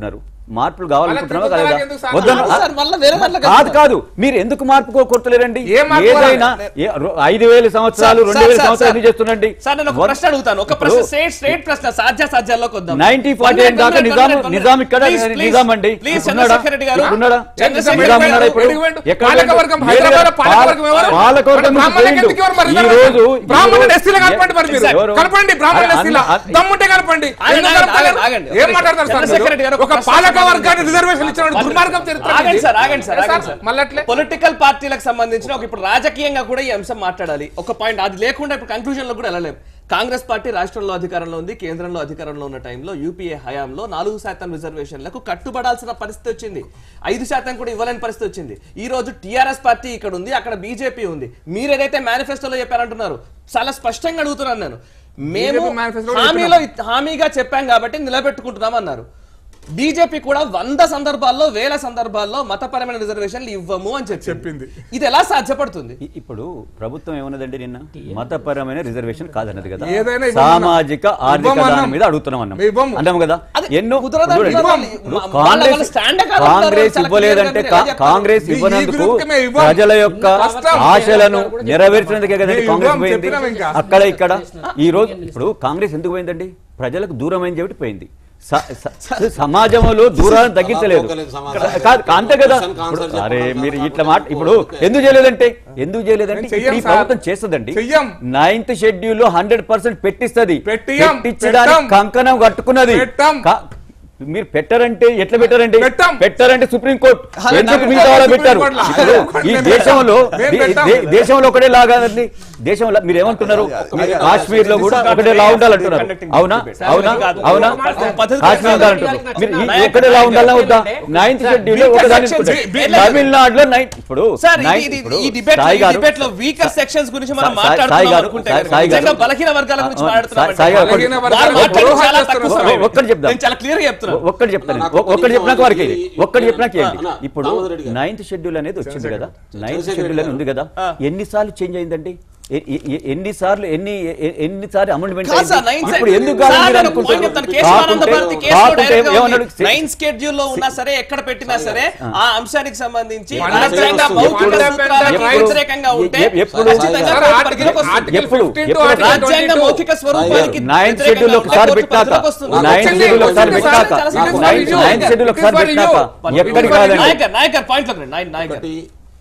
మార్పులు కావాలనుకుంటున్నావా మళ్ళా కదా ఎందుకు సార్? వద్దను- కాదు సార్, మళ్ళా వేరే దాంట్లోకి కాదు వెళ్తాం. కాదు మీరు ఎందుకు మార్పు కోరుతలేరండి ఏ మార్పు ఏదైనా కావాలి? ఏ- రో- ఐదు వేల సంవత్సరాలు సార్, రెండు వేల సార్, సంవత్సరాలు సార్, ఎందుకు చేస్తున్నాండి సార్ నేను ఒక ప్రశ్న అడుగుతాను ఒక ప్రశ్న స్ట్రేట్ స్ట్రేట్ ప్రశ్న సాధ్య సాధ్యాల్లోకి వద్దాం 1948 దాకా నిజాం నిజాం ఇక్కడ నిజాం అండి ప్లీజ్ ఉన్నాడా? చంద్రశేఖర్ రెడ్డి గారు ఉన్నాడా? చంద్రశేఖర్ నిజాం రెడ్డి ఉన్నాడా గారు ఇప్పుడు? ఎక్కడికి పోయిండు? ఎక్కడ పాలకవర్గం, పోయిండు? హైదరాబాద్ పాలకవర్గం ఎవరు? పాలకవర్గం నుంచి బ్రాహ్మణులకు పోయిండు. ఎందుకు ఎవరు మరి ఈ నిలబడరు? రోజు ఈ బ్రాహ్మణుడు రోజు- ఎస్సీలో కలపండి మరి మీరు. ఎవరు? కలపండి బ్రాహ్మణుడు అన్న- ఎస్సీలో. అన్న- దమ్ముంటే కలపండి ఆగండి, ఎందుకు ఆగండి, కలపలేరు? ఆగండి. ఏం మాట్లాడతారు సార్ చంద్రశేఖర్ రెడ్డి గారు మీరు? ఒక ఒక ప్రశ్న పాలక అడగండి. వర్గాన్ని రిజర్వేషన్ ఇచ్చిన దుర్మార్గం చరిత్ర ఆగండి ఇది. సార్ ఆగండి సార్ ఏ ఆగండి సార్ మళ్ళీ అట్లే పొలిటికల్ పార్టీలకు సంబంధించిన ఒక ఇప్పుడు రాజకీయంగా కూడా ఈ అంశం మాట్లాడాలి ఒక పాయింట్ అది లేకుండా ఇప్పుడు కంక్లూజన్ లో కూడా వెళ్ళలేం కాంగ్రెస్ పార్టీ రాష్ట్రంలో అధికారంలో ఉంది కేంద్రంలో అధికారంలో ఉన్న టైంలో యూపీఏ హయాంలో నాలుగు శాతం రిజర్వేషన్లకు కట్టుబడాల్సిన పరిస్థితి వచ్చింది ఐదు శాతం కూడా ఇవ్వలేని పరిస్థితి వచ్చింది ఈ రోజు టిఆర్ఎస్ పార్టీ ఇక్కడ ఉంది అక్కడ బీజేపీ ఉంది మీరు ఏదైతే మేనిఫెస్టోలో చెప్పారంటున్నారు చాలా స్పష్టంగా అడుగుతున్నాను నేను మేము BJP manifesto లో హామీలో హామీగా చెప్పాం కాబట్టి నిలబెట్టుకుంటున్నాం అన్నారు బీజేపీ కూడా వంద సందర్భాల్లో వేల సందర్భాల్లో మతపరమైన రిజర్వేషన్లు ఇవ్వము అని చెప్పి చెప్పింది. ఇది ఎలా సాధ్యపడుతుంది ఇ- ఇప్పుడు ప్రభుత్వం ఏమన్నదండి నిన్న మతపరమైన రిజర్వేషన్ కాదన్నది కదా ఏదైనా ఇవ్వమన్నా. సామాజిక ఆర్థిక ఇవ్వమన్నా. దాని మీద అడుగుతున్నాం అన్నాం మేము ఇవ్వము. అన్నాం కదా అది ఎన్నో కుదరదని చూడండి, ఇవ్వాలి. ఇప్పుడు మా- వాళ్ళ- వాళ్ళ కాంగ్రెస్ stand కాదు అంటారు. కాంగ్రెస్ చాలా ఇవ్వలేదంటే clear గా కా- కాంగ్రెస్ ఈ- ఈ ఇవ్వనందుకు గ్రూప్కి మేము ఇవ్వం. ప్రజల యొక్క కష్టం. ఆశలను నెరవేర్చినందుకే కదండి మేము కాంగ్రెస్ ఇవ్వం, పోయింది చెప్పినాం ఇంకా. అక్కడ ఇక్కడ ఈ రోజు ఇప్పుడు కాంగ్రెస్ ఎందుకు పోయిందండి ప్రజలకు దూరం అయింది చెప్పి పోయింది స- స- సమాజంలో దూరాన్ని తగ్గించలేదు ఒక్కలేదు సమాధానం. కాదు అంతే కదా క్వశ్చన్ కి ఆన్సర్ ఇప్పుడు అరే చెప్పకుండా మీరు మాట్లాడాలి. ఇట్లా మాట ఇప్పుడు ఎందుకు చేయలేదంటే ఎందుకు చేయలేదంటే మేము చెయ్యం ఇప్పుడు ఈ సార్. ప్రభుత్వం చేస్తుందండి చెయ్యం. నైన్త్ షెడ్యూల్ లో హండ్రెడ్ పర్సెంట్ పెట్టిస్తుంది పెట్టియ్యం. పెట్టించడానికి పెట్టం. కంకణం కట్టుకున్నది పెట్టం. కా- మీరు పెట్టారంటే ఎట్లా పెట్టారండి పెట్టం. పెట్టారంటే సుప్రీంకోర్టు ఎందుకు మిగతా వాళ్ళు పెట్టారు సుప్రీంకోర్టులో. ఇప్పుడు ఈ మేము దేశంలో మేము దే- పెట్టాం. దే- దేశంలో ఒకటే లాగా ఉంది దేశంలో మీరు ఏమంటున్నారు మీరు కాశ్మీర్ లో కూడా ఒకటే లా ఉండాలంటున్నారు అవునా అవునా అవునా కాశ్మీర్ ఉండాలంటున్నారు మీరు ఈ ఒకటే లా ఉండాలా వద్దా నైన్త్ షెడ్యూల్ ఒకదాని తమిళనాడులో నైన్త్ ఇప్పుడు సార్ ఇది- ninth- ఇది ఇప్పుడు ఈ డిబేట్ సాయి ఈ గారు డిబేట్ లో వీకర్ సెక్షన్స్ గురించి మనం సాయి- సాయి మాట్లాడుతున్నాం గారు, అనుకుంటే సాయి- కనుక సాయి గారు. నిజంగా బలహీన వర్గాల గురించి ఆ, మాట్లాడుతున్నాం సాయి గారు, అంటే బలహీన వారు వర్గాల మాట్లాడేది గురించి చాలా తక్కువ మాట్లాడుతున్నాం. సమయం. ఒక్కటి చెప్తాను. నేను చాలా క్లియర్ గా చెప్తున్నాను ఒక్కటి చెప్తాను నాకు ఒ- ఒక్కటి చెప్పినాక వారికి ఈ- ఒక్కటి చెప్పినాక అన్న, ఏంటి అన్న, ఇప్పుడు దామోదర్ రెడ్డి గారు. నైన్త్ షెడ్యూల్ అనేది వచ్చింది కదా నైన్త్ చంద్రశేఖర్ షెడ్యూల్ అని గారు. ఉంది కదా ఎన్నిసార్లు చేంజ్ అయిందండి ఎ- ఎ- ఎ- ఎన్నిసార్లు ఎన్ని ఎ- ఎన్నిసార్లు అమెండ్మెంట్ కాదు సార్, ninth ఇప్పుడు schedule- ఎందుకు సార్, కాదని మీరు నేను అనుకుంటున్నారు? point చెప్తాను. కేశవానంద కాకుంటే- భారతి కేసులో కాకుంటే direct గా ఏమన్నాడు? ఉంది. నైన్త్ స్కెడ్యూల్ లో ఉన్నా సరే ఎక్కడ పెట్టినా సరే ఆ అంశానికి సంబంధించి Fundamental రాజ్యాంగ rights మౌలిక ఎప్పుడు- సూత్రాలకు ఎప్పుడు- వ్యతిరేకంగా ఉంటే ఎ- ఎప్పుడు- ఖచ్చితంగా సార్, కోర్టు ఆర్టికల్- పరిధిలోకి వస్తుంది. ఆర్టికల్ ఎప్పుడు? 15 టు ఎప్పుడు? ఆర్టికల్ రాజ్యాంగ 22. మౌలిక స్వరూపానికి నైన్త్ వ్యతిరేకంగా షెడ్యూల్ ఉంటే ఒకసారి కోర్టు పెట్టాక పరిధిలోకి వస్తుంది. నైన్త్ వచ్చింది, షెడ్యూల్ ఒకసారి వచ్చింది పెట్టాక సార్, చాలా serious నైన్త్ గా నైన్త్ షెడ్యూల్ ఒకసారి It is for పెట్టాక you. ఎక్కడికి It is for కాదండి నాయకర్ నాయకర్ పాయింట్ లో నాయకర్ ఒకటి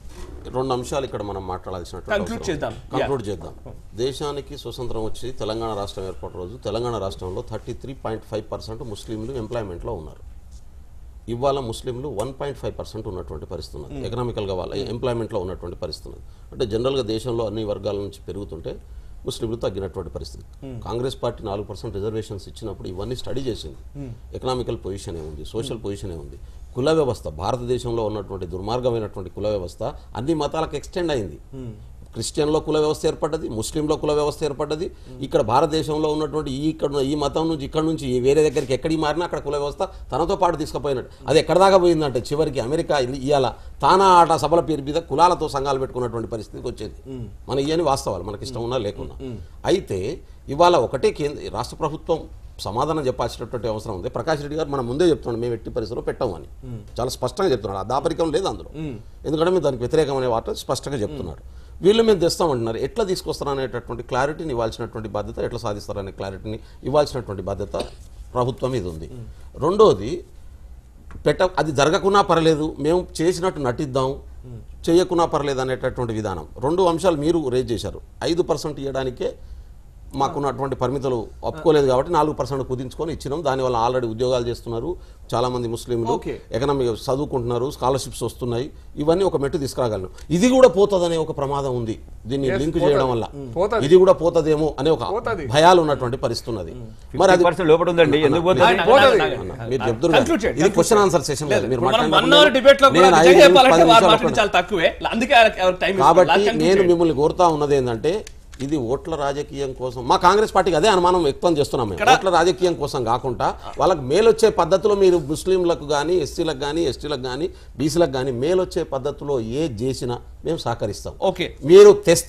రెండు అంశాలు ఇక్కడ మనం మాట్లాడాల్సినటువంటి Conclude చేద్దాం. కంక్లూడ్ చేద్దాం దేశానికి స్వతంత్రం వచ్చి తెలంగాణ రాష్ట్రం ఏర్పడిన రోజు తెలంగాణ రాష్ట్రంలో thirty three point five percent ముస్లింలు ఎంప్లాయ్మెంట్లో ఉన్నారు ఇవాళ ముస్లింలు వన్ పాయింట్ ఫైవ్ పర్సెంట్ ఉన్నటువంటి పరిస్థితి ఉన్నది ఎకనామికల్గా వాళ్ళ ఎంప్లాయ్మెంట్లో ఉన్నటువంటి పరిస్థితి ఉన్నది అంటే జనరల్గా దేశంలో అన్ని వర్గాల నుంచి పెరుగుతుంటే ముస్లింలు తగ్గినటువంటి పరిస్థితి కాంగ్రెస్ పార్టీ నాలుగు పర్సెంట్ రిజర్వేషన్స్ ఇచ్చినప్పుడు ఇవన్నీ స్టడీ చేసింది ఎకనామికల్ పొజిషన్ ఉంది సోషల్ పొజిషన్ ఉంది కుల వ్యవస్థ భారతదేశంలో ఉన్నటువంటి దుర్మార్గమైనటువంటి కుల వ్యవస్థ అన్ని మతాలకు ఎక్స్టెండ్ అయింది క్రిస్టియన్లో కుల వ్యవస్థ ఏర్పడ్డది ముస్లింలో కుల వ్యవస్థ ఏర్పడ్డది ఇక్కడ భారతదేశంలో ఉన్నటువంటి ఈ ఇక్కడ ఉన్న- ఈ మతం నుంచి ఇక్కడ నుంచి ఈ వేరే దగ్గరికి ఎక్కడికి మారినా అక్కడ కుల వ్యవస్థ తనతో పాటు తీసుకుపోయినట్టు అది ఎక్కడ దాకా పోయిందంటే చివరికి అమెరికా ఇది- ఇవాళ తానా ఆట సభల పేరు మీద కులాలతో సంఘాలు పెట్టుకున్నటువంటి పరిస్థితికి వచ్చేది మన ఇవన్నీ వాస్తవాలు మనకి ఇష్టం ఉన్నా లేకున్నా అయితే ఇవాళ ఒకటే కేంద్ర రాష్ట్ర ప్రభుత్వం సమాధానం చెప్పాల్సినటువంటి అవసరం ఉంది ప్రకాష్ రెడ్డి గారు మనం ముందే చెప్తున్నాడు మేము ఎట్టి పరిస్థితిలో పెట్టాము అని చాలా స్పష్టంగా చెప్తున్నాడు ఆ దాపరికం లేదు అందులో ఎందుకంటే మేము దానికి వ్యతిరేకమనే వార్త స్పష్టంగా చెప్తున్నారు వీళ్ళు మేము తెస్తామంటున్నారు ఎట్లా తీసుకొస్తారు అనేటటువంటి క్లారిటీని ఇవ్వాల్సినటువంటి బాధ్యత ఎట్లా సాధిస్తారనే క్లారిటీని ఇవ్వాల్సినటువంటి బాధ్యత ప్రభుత్వం మీద ఉంది రెండోది పెట్ట అది జరగకున్నా పర్లేదు మేము చేసినట్టు నటిద్దాం చేయకున్నా పర్లేదు అనేటటువంటి విధానం రెండు అంశాలు మీరు రేజ్ చేశారు ఐదు పర్సెంట్ ఇవ్వడానికే మాకున్నటువంటి పరిమితులు ఒప్పుకోలేదు కాబట్టి నాలుగు పర్సెంట్ కుదించుకొని ఇచ్చినాం దానివల్ల ఆల్రెడీ ఉద్యోగాలు చేస్తున్నారు చాలా మంది ముస్లింలు Okay. ఎకనామిక్ చదువుకుంటున్నారు స్కాలర్షిప్స్ వస్తున్నాయి ఇవన్నీ ఒక మెట్టు తీసుకురాగలను ఇది కూడా పోతుందనే ఒక ప్రమాదం ఉంది దీన్ని Yes, లింక్ పోతది. చేయడం వల్ల పోతది. ఇది కూడా పోతదేమో అనే ఒక పోతది. భయాలు ఉన్నటువంటి పరిస్థితి ఉన్నది మరి అది పర్సెంట్ లోపల ఉందండి ఎందుకు పోతుంది ఆగండి, పోతది. ఆగండి, ఆగండి, ఆగండి. మీరు చెప్తున్నారు Conclude చేయండి, ఇది conclude క్వశ్చన్ చేయండి. ఆన్సర్ సెషన్ లేదు, లేదు మీరు ఇప్పుడు మనం మాట్లాడినప్పుడు వన్ అవర్ డిబేట్ లో కూడా నేను నిజంగా ఐదు చెప్పాలంటే పది వారు నిమిషాలు మాట్లాడింది చాలా తక్కువే అందుకే ఎవరికి టైం కాబట్టి నేను మిమ్మల్ని కోరుతా ఉన్నది ఏంటంటే ఇది ఓట్ల రాజకీయం కోసం మా కాంగ్రెస్ పార్టీకి అదే అనుమానం వ్యక్తం చేస్తున్నాం మేము ఓట్ల రాజకీయం కోసం కాకుండా వాళ్ళకి మేలొచ్చే పద్ధతిలో మీరు ముస్లింలకు కానీ ఎస్సీలకు కానీ ఎస్టీలకు కానీ బీసీలకు కానీ మేలొచ్చే పద్ధతిలో ఏ చేసినా మేము సహకరిస్తాం ఓకే మీరు తెస్తే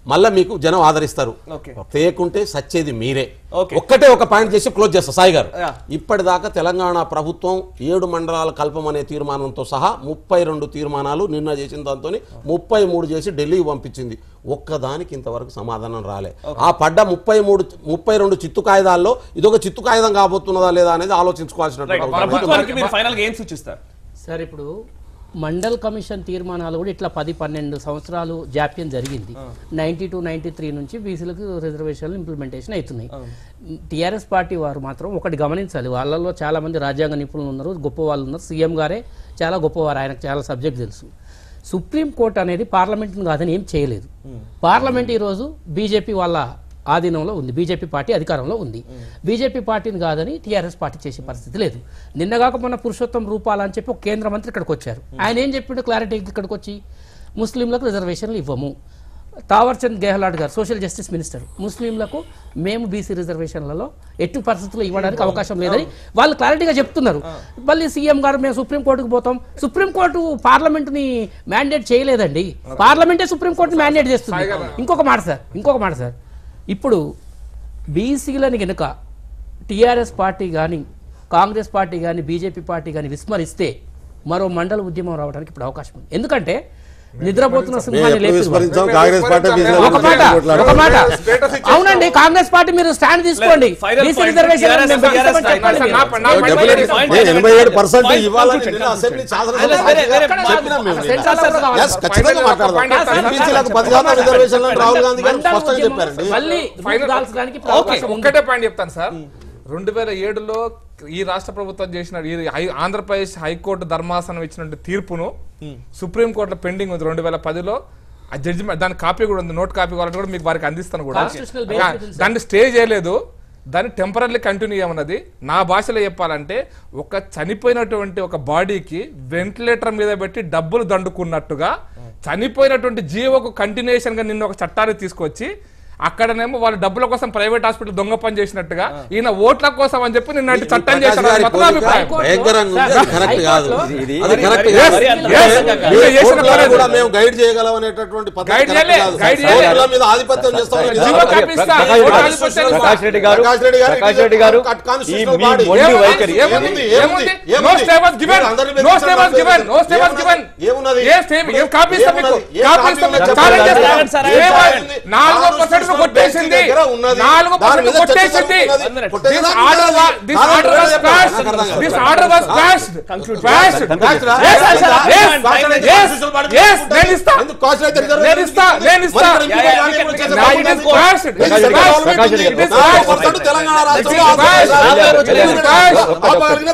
మళ్ళీ మీకు జనం ఆదరిస్తారు ఓకే. తేకుంటే సచ్చేది మీరే ఓకే. ఒక్కటే ఒక పాయింట్ చేసి క్లోజ్ చేస్తా సాయి గారు యా. ఇప్పటిదాకా తెలంగాణ ప్రభుత్వం ఏడు మండలాల కల్పమనే తీర్మానంతో సహా ముప్పై రెండు తీర్మానాలు నిన్న చేసిన దాంతో ముప్పై మూడు చేసి ఢిల్లీకి పంపించింది ఒక్కదానికి ఇంతవరకు సమాధానం రాలే ఆ పడ్డ ముప్పై మూడు ముప్పై రెండు చిత్తు కాయిదాల్లో ఇదొక చిత్తు కాగితం కాబోతున్నదా లేదా అనేది ఆలోచించుకోవాల్సిన రైట్. ప్రభుత్వానికి మీరు ఫైనల్ గా ఏం సూచిస్తారు సార్ ఇప్పుడు మండల్ కమిషన్ తీర్మానాలు కూడా ఇట్లా పది పన్నెండు సంవత్సరాలు జాప్యం జరిగింది నైన్టీ టూ నైన్టీ త్రీ నుంచి బీసీలకు రిజర్వేషన్లు ఇంప్లిమెంటేషన్ అవుతున్నాయి టీఆర్ఎస్ పార్టీ వారు మాత్రం ఒకటి గమనించాలి వాళ్ళలో చాలా మంది రాజ్యాంగ నిపుణులు ఉన్నారు గొప్ప వాళ్ళు ఉన్నారు సీఎం గారే చాలా గొప్పవారు ఆయనకు చాలా సబ్జెక్ట్ తెలుసు సుప్రీం కోర్ట్ అనేది పార్లమెంట్ను కాదని ఏం చేయలేదు పార్లమెంట్ ఈరోజు బీజేపీ వాళ్ళ ఆధీనంలో ఉంది బీజేపీ పార్టీ అధికారంలో ఉంది బీజేపీ పార్టీని కాదని టీఆర్ఎస్ పార్టీ చేసే పరిస్థితి లేదు నిన్నగాక మొన్న పురుషోత్తం రూపాల అని చెప్పి ఒక కేంద్ర మంత్రి ఇక్కడికి వచ్చారు ఆయన ఏం చెప్పిండు క్లారిటీ ఇక్కడికి వచ్చి ముస్లింలకు రిజర్వేషన్లు ఇవ్వము తావర్చంద్ గెహ్లాట్ గారు సోషల్ జస్టిస్ మినిస్టర్ ముస్లింలకు మేము బీసీ రిజర్వేషన్లలో ఎట్టి పరిస్థితుల్లో ఇవ్వడానికి అవకాశం లేదని వాళ్ళు క్లారిటీగా చెప్తున్నారు మళ్ళీ సీఎం గారు మేము సుప్రీంకోర్టుకు పోతాం సుప్రీంకోర్టు పార్లమెంటుని మ్యాండేట్ చేయలేదండి పార్లమెంటే సుప్రీంకోర్టుని మ్యాండేట్ చేస్తుంది ఇంకొక మాట సార్ ఇంకొక మాట సార్ ఇప్పుడు బీసీలని గనుక టీఆర్ఎస్ పార్టీ కానీ కాంగ్రెస్ పార్టీ కానీ బీజేపీ పార్టీ కానీ విస్మరిస్తే మరో మండల ఉద్యమం రావడానికి ఇప్పుడు అవకాశం ఉంది ఎందుకంటే నిద్రపోతున్న సింహాన్ని ఎప్పుడు లేపి విస్మరించాం కాంగ్రెస్ పార్టీ బీజేపీ ఒక మాట కొట్లాడారు. ఒక మాట అవునండి కాంగ్రెస్ పార్టీ మీరు స్టాండ్ తీసుకోండి Final BC point. Reservation TRS మేము భరిస్తామని TRS చెప్పండి మీరు. నా- నా- నా- Definitely. Point ఏ, ఎనభై ఏడు పర్సెంట్ Point ఇవ్వాలని conclusion, నిన్న అసెంబ్లీ శాసనసభ అదే, వేరే- వేరే సాక్షిగా చెప్పినాం మేము నిన్న. సెంట్రల్ లో కూడా కావాలి. Yes, ఖచ్చితంగా మాట్లాడదాం point చెప్తాను. ఎంపీసీలకు పది శాతం రిజర్వేషన్లు అని రాహుల్ గాంధీ గారు మండల స్పష్టంగా ఉద్యమం చెప్పారండి మళ్ళీ Final- దాల్చడానికి ఇప్పుడు ఓకే అవకాశం ఉంది. ఒక్కటే పాయింట్ చెప్తాను సార్ రెండు వేల ఏడులో ఈ రాష్ట్ర ప్రభుత్వం చేసిన ఈ హై- ఆంధ్రప్రదేశ్ హైకోర్టు ధర్మాసనం ఇచ్చినటువంటి తీర్పును సుప్రీం కోర్టులో పెండింగ్ ఉంది రెండు వేల పదిలో ఆ జడ్జిమెంట్ దాని కాపీ కూడా ఉంది నోట్ కాపీ కావాలంటే కూడా మీకు వారికి అందిస్తాను కూడా Constitutional basis దా- ఉంది, దాన్ని స్టే చేయలేదు దాన్ని టెంపరీ కంటిన్యూ చేయమన్నది నా భాషలో చెప్పాలంటే ఒక చనిపోయినటువంటి ఒక బాడీకి వెంటిలేటర్ మీద పెట్టి డబ్బులు దండుకున్నట్టుగా చనిపోయినటువంటి జీవోకు కంటిన్యూషన్ గా నిన్న ఒక చట్టాన్ని తీసుకొచ్చి అక్కడనేమో వాళ్ళ డబ్బుల కోసం ప్రైవేట్ హాస్పిటల్ దొంగ పని చేసినట్టుగా ఈయన ఓట్ల కోసం అని చెప్పి నిన్న చట్టం ప్రకాష్ చేశారు గారి అది మొత్తం కోరిక అభిప్రాయం. భయంకరంగా ఉంది అది కరెక్ట్ కాదు హైకోర్టులో- ఇది- అది కరెక్ట్ Yes, కాదు yes, అంటే yes. మీ ఇది చేసిన కోర్టులను పని కూడా మేము గైడ్ చేయగలం అనేటటువంటి పద్ధతి Guide కరెక్ట్ చేయలే, కాదు. guide చేయలే. కోర్టుల మీద ఆధిపత్యం చేస్తామని జీవో విధానం కాపీ ఇస్తా. ప్రకాష్ ఓటు రెడ్డి ఆధిపత్యం ఇస్తా. ప్రకాష్ రెడ్డి గారు ప్రకాష్ రెడ్డి గారు ప్రకాష్ రెడ్డి గారు కట్ ఈ కాన్స్టిట్యూషనల్ మీ బాడీ. మొండి ఏముంది? వైఖరి ఏముంది? ఏముంది? ఏముంది? No stay was given. మీరు అందరినీ No stay was బెదిరిస్తున్నారు. given. No stay was given. ఏమున్నది? ఏ stay- ఏం కాపీ ఇస్తా మీకు? ఏమున్నది? ఏం కాపీ కాపీ ఇస్తా మీకు? ఉన్నది? ఛాలెంజ్ చెప్పండి. చేస్తా. ఆగండి సార్, ఏం ఏమో? కాపీ ఉంది? నాలుగో కాన్స్టిట్యూషనల్ పర్సెంట్ కొట్టేసింది బెంచ్ దగ్గర ఉన్నది. నాలుగో దాని పర్సెంట్ మీద చర్చ కొట్టేసింది జరుగుతున్నది. This కొట్టేసిందా? order was- this కాదు, order was చెప్పండి. passed. నాకు అర్థం కాదు. This order was passed. Passed. Caste రా? Yes, కాస్ట్ రా? yes, కాస్ట్ రా? yes, కాన్స్టిట్యూషనల్ బాడీ yes, ఉంటుంది. నేను ఇస్తా. ఎందుకు కాస్ట్ అయితే రిజర్వ్ నేను ఇస్తా, నేను ఇస్తా. మరి ఇక్కడ యా, యా, ఎంపీ ఇక్కడ చేసే Now బాధ్యత it is ఎందుకు? passed. ఇది It is central passed. Government Prakash ఉంది. రెడ్డి గారు. నాలుగు పర్సెంట్ తెలంగాణ రాష్ట్రంలో It is passed. ఆపగలిగిన It is passed. ఆపగలిగిన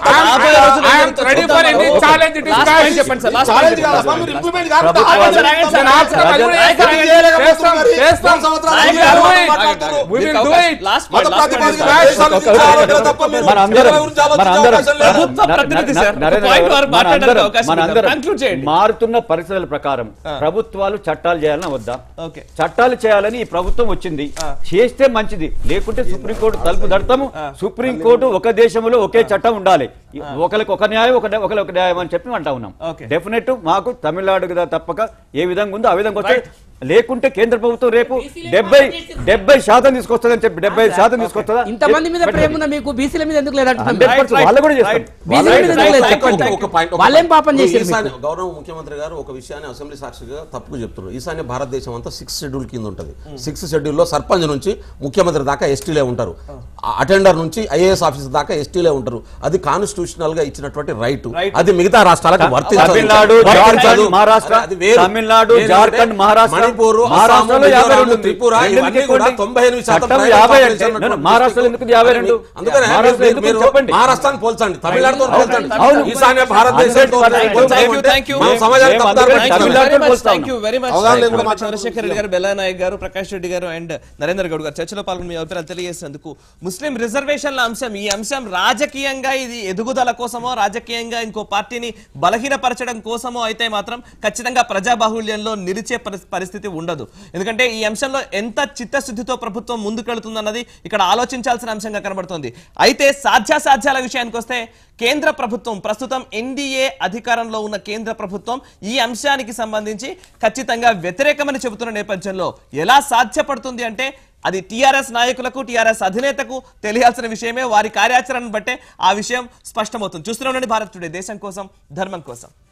I am ready for any challenge. It is Last passed. point చెప్పండి సార్ లాస్ట్ ఛాలెంజ్ కాదు అసలు మీరు ఇంప్లిమెంట్ కాదు ఆగండి సార్, ఆగండి సార్, నేను ఆగండి సార్. ఆపుతా, మళ్ళీ రాజు, చేస్తాం. చేస్తాం, చేస్తాం. సంవత్సరాలు We will do it. మాట్లాడుతున్నారు. We will మీకు do అవకాశం- it. లాస్ట్ మత పాయింట్, లాస్ట్ పాయింట్ ప్రాతిపదికన సార్. దేశాలు విధించాలంటే తప్ప మీరు మనందరం ఎవరి గురించి ఆలోచించే మనందరం అవకాశం లేదు. ప్రభుత్వ ప్రతినిధి సార్. ఒక నరేంద్ర point గారు, వారు మాట్లాడడానికి మనందరం- అవకాశం ఉంది. మనందరం Conclude చేయండి. మారుతున్న పరిస్థితుల ప్రకారం ప్రభుత్వాలు చట్టాలు చేయాలని వద్దా ఓకే చట్టాలు చేయాలని ఈ ప్రభుత్వం వచ్చింది చేస్తే మంచిది లేకుంటే సుప్రీంకోర్టు తలుపు దడతాము సుప్రీంకోర్టు ఒక దేశంలో ఒకే చట్టం ఉండాలి ఒకరికి ఒక న్యాయం ఒక ఒకరికి ఒక న్యాయం అని చెప్పి అంటా ఉన్నాం Okay. డెఫినెట్ మాకు తమిళనాడు కదా తప్పక ఏ విధంగా ఉందో ఆ విధంగా వస్తే లేకుంటే కేంద్ర ప్రభుత్వం రేపు డెబ్బై డెబ్బై శాతం తీసుకొస్తుందని చెప్పి డెబ్బై శాతం తీసుకొస్తుందా ఇంతమంది మీద ప్రేమ ఉన్న మీకు బీసీల మీద ఎందుకు లేదంటున్నాం హండ్రెడ్ పర్సెంట్ వాళ్ళు కూడా చేస్తారు బీసీల మీద ఎందుకు లేదు చెప్పండి ఒక పాయింట్, ఒక వాళ్ళేం పాయింట్. పాపం ఇప్పుడు చేశారు ఈశాన్య- మీకు? గౌరవ ముఖ్యమంత్రి గారు ఒక విషయాన్ని అసెంబ్లీ సాక్షిగా తప్పుగా చెప్తున్నారు ఈశాన్య భారతదేశం అంతా సిక్స్ షెడ్యూల్ కింద ఉంటుంది సిక్స్ షెడ్యూల్ లో సర్పంచ్ నుంచి ముఖ్యమంత్రి దాకా ఎస్టీలే ఉంటారు అటెండర్ నుంచి ఐఏఎస్ ఆఫీసర్ దాకా ఎస్టీలే ఉంటారు అది కాన్స్టిట్యూషనల్ గా ఇచ్చినటువంటి రైట్ Right. అది మిగతా రాష్ట్రాలకు వర్తించదు. తమిళనాడు వర్తించదు. జార్ఖండ్ మహారాష్ట్ర అది వేరు. తమిళనాడు ఏంటంటే జార్ఖండ్ మహారాష్ట్ర మణిపూర్ మహారాష్ట్రలో అస్సాము, యాభై మిజోరాం, రెండు ఉంది. త్రిపుర ఎందుకు ఇవన్నీ ఎక్కువ కూడా ఉంది? తొంభై ఎనిమిది శాతం చట్టం private యాభై population అంటే ఉన్నటువంటి మహారాష్ట్రలో ఎందుకు ఉంది యాభై రెండు అందుకనే మహారాష్ట్రలో మీరు- ఎందుకు మీరు ఉంది చెప్పండి మహారాష్ట్రాన్ని పోల్చండి తమిళనాడుతో అవును. పోల్చండి అవును. ఈశాన్య భారతదేశంతో Thank you, thank you, thank you. మనం సమాజాన్ని మేము తప్పుదారి అందరం పట్టించాలి. తమిళనాడు వెరీ మచ్ పోల్స్తా థ్యాంక్ యూ వెరీ మచ్ అవగాహన లేకుండా థాంక్యూ. మాట్లాడుతున్నారు. చంద్రశేఖర్ రెడ్డి గారు బెల్లా నాయక్ గారు ప్రకాష్ రెడ్డి గారు అండ్ నరేంద్ర గౌడ్ గారు చర్చలో పాల్గొని మీ అభిప్రాయాలు తెలియజేసేందుకు ముస్లిం రిజర్వేషన్ల అంశం ఈ అంశం రాజకీయంగా ఇది ఎదుగు ఎదుగుదల కోసమో రాజకీయంగా ఇంకో పార్టీని బలహీనపరచడం కోసమో అయితే మాత్రం ఖచ్చితంగా ప్రజాబాహుళ్యంలో నిలిచే పరి- పరిస్థితి ఉండదు ఎందుకంటే ఈ అంశంలో ఎంత చిత్తశుద్ధితో ప్రభుత్వం ముందుకెళ్తుందన్నది ఇక్కడ ఆలోచించాల్సిన అంశంగా కనబడుతోంది అయితే సాధ్యాసాధ్యాల విషయానికి వస్తే కేంద్ర ప్రభుత్వం ప్రస్తుతం ఎన్డీఏ అధికారంలో ఉన్న కేంద్ర ప్రభుత్వం ఈ అంశానికి సంబంధించి ఖచ్చితంగా వ్యతిరేకమని చెబుతున్న నేపథ్యంలో ఎలా సాధ్యపడుతుంది అంటే అది టీఆర్ఎస్ నాయకులకు టీఆర్ఎస్ అధినేతకు తెలియాల్సిన విషయమే వారి కార్యాచరణను బట్టే ఆ విషయం స్పష్టమవుతుంది చూస్తూనే ఉండండి భారత్ టుడే దేశం కోసం ధర్మం కోసం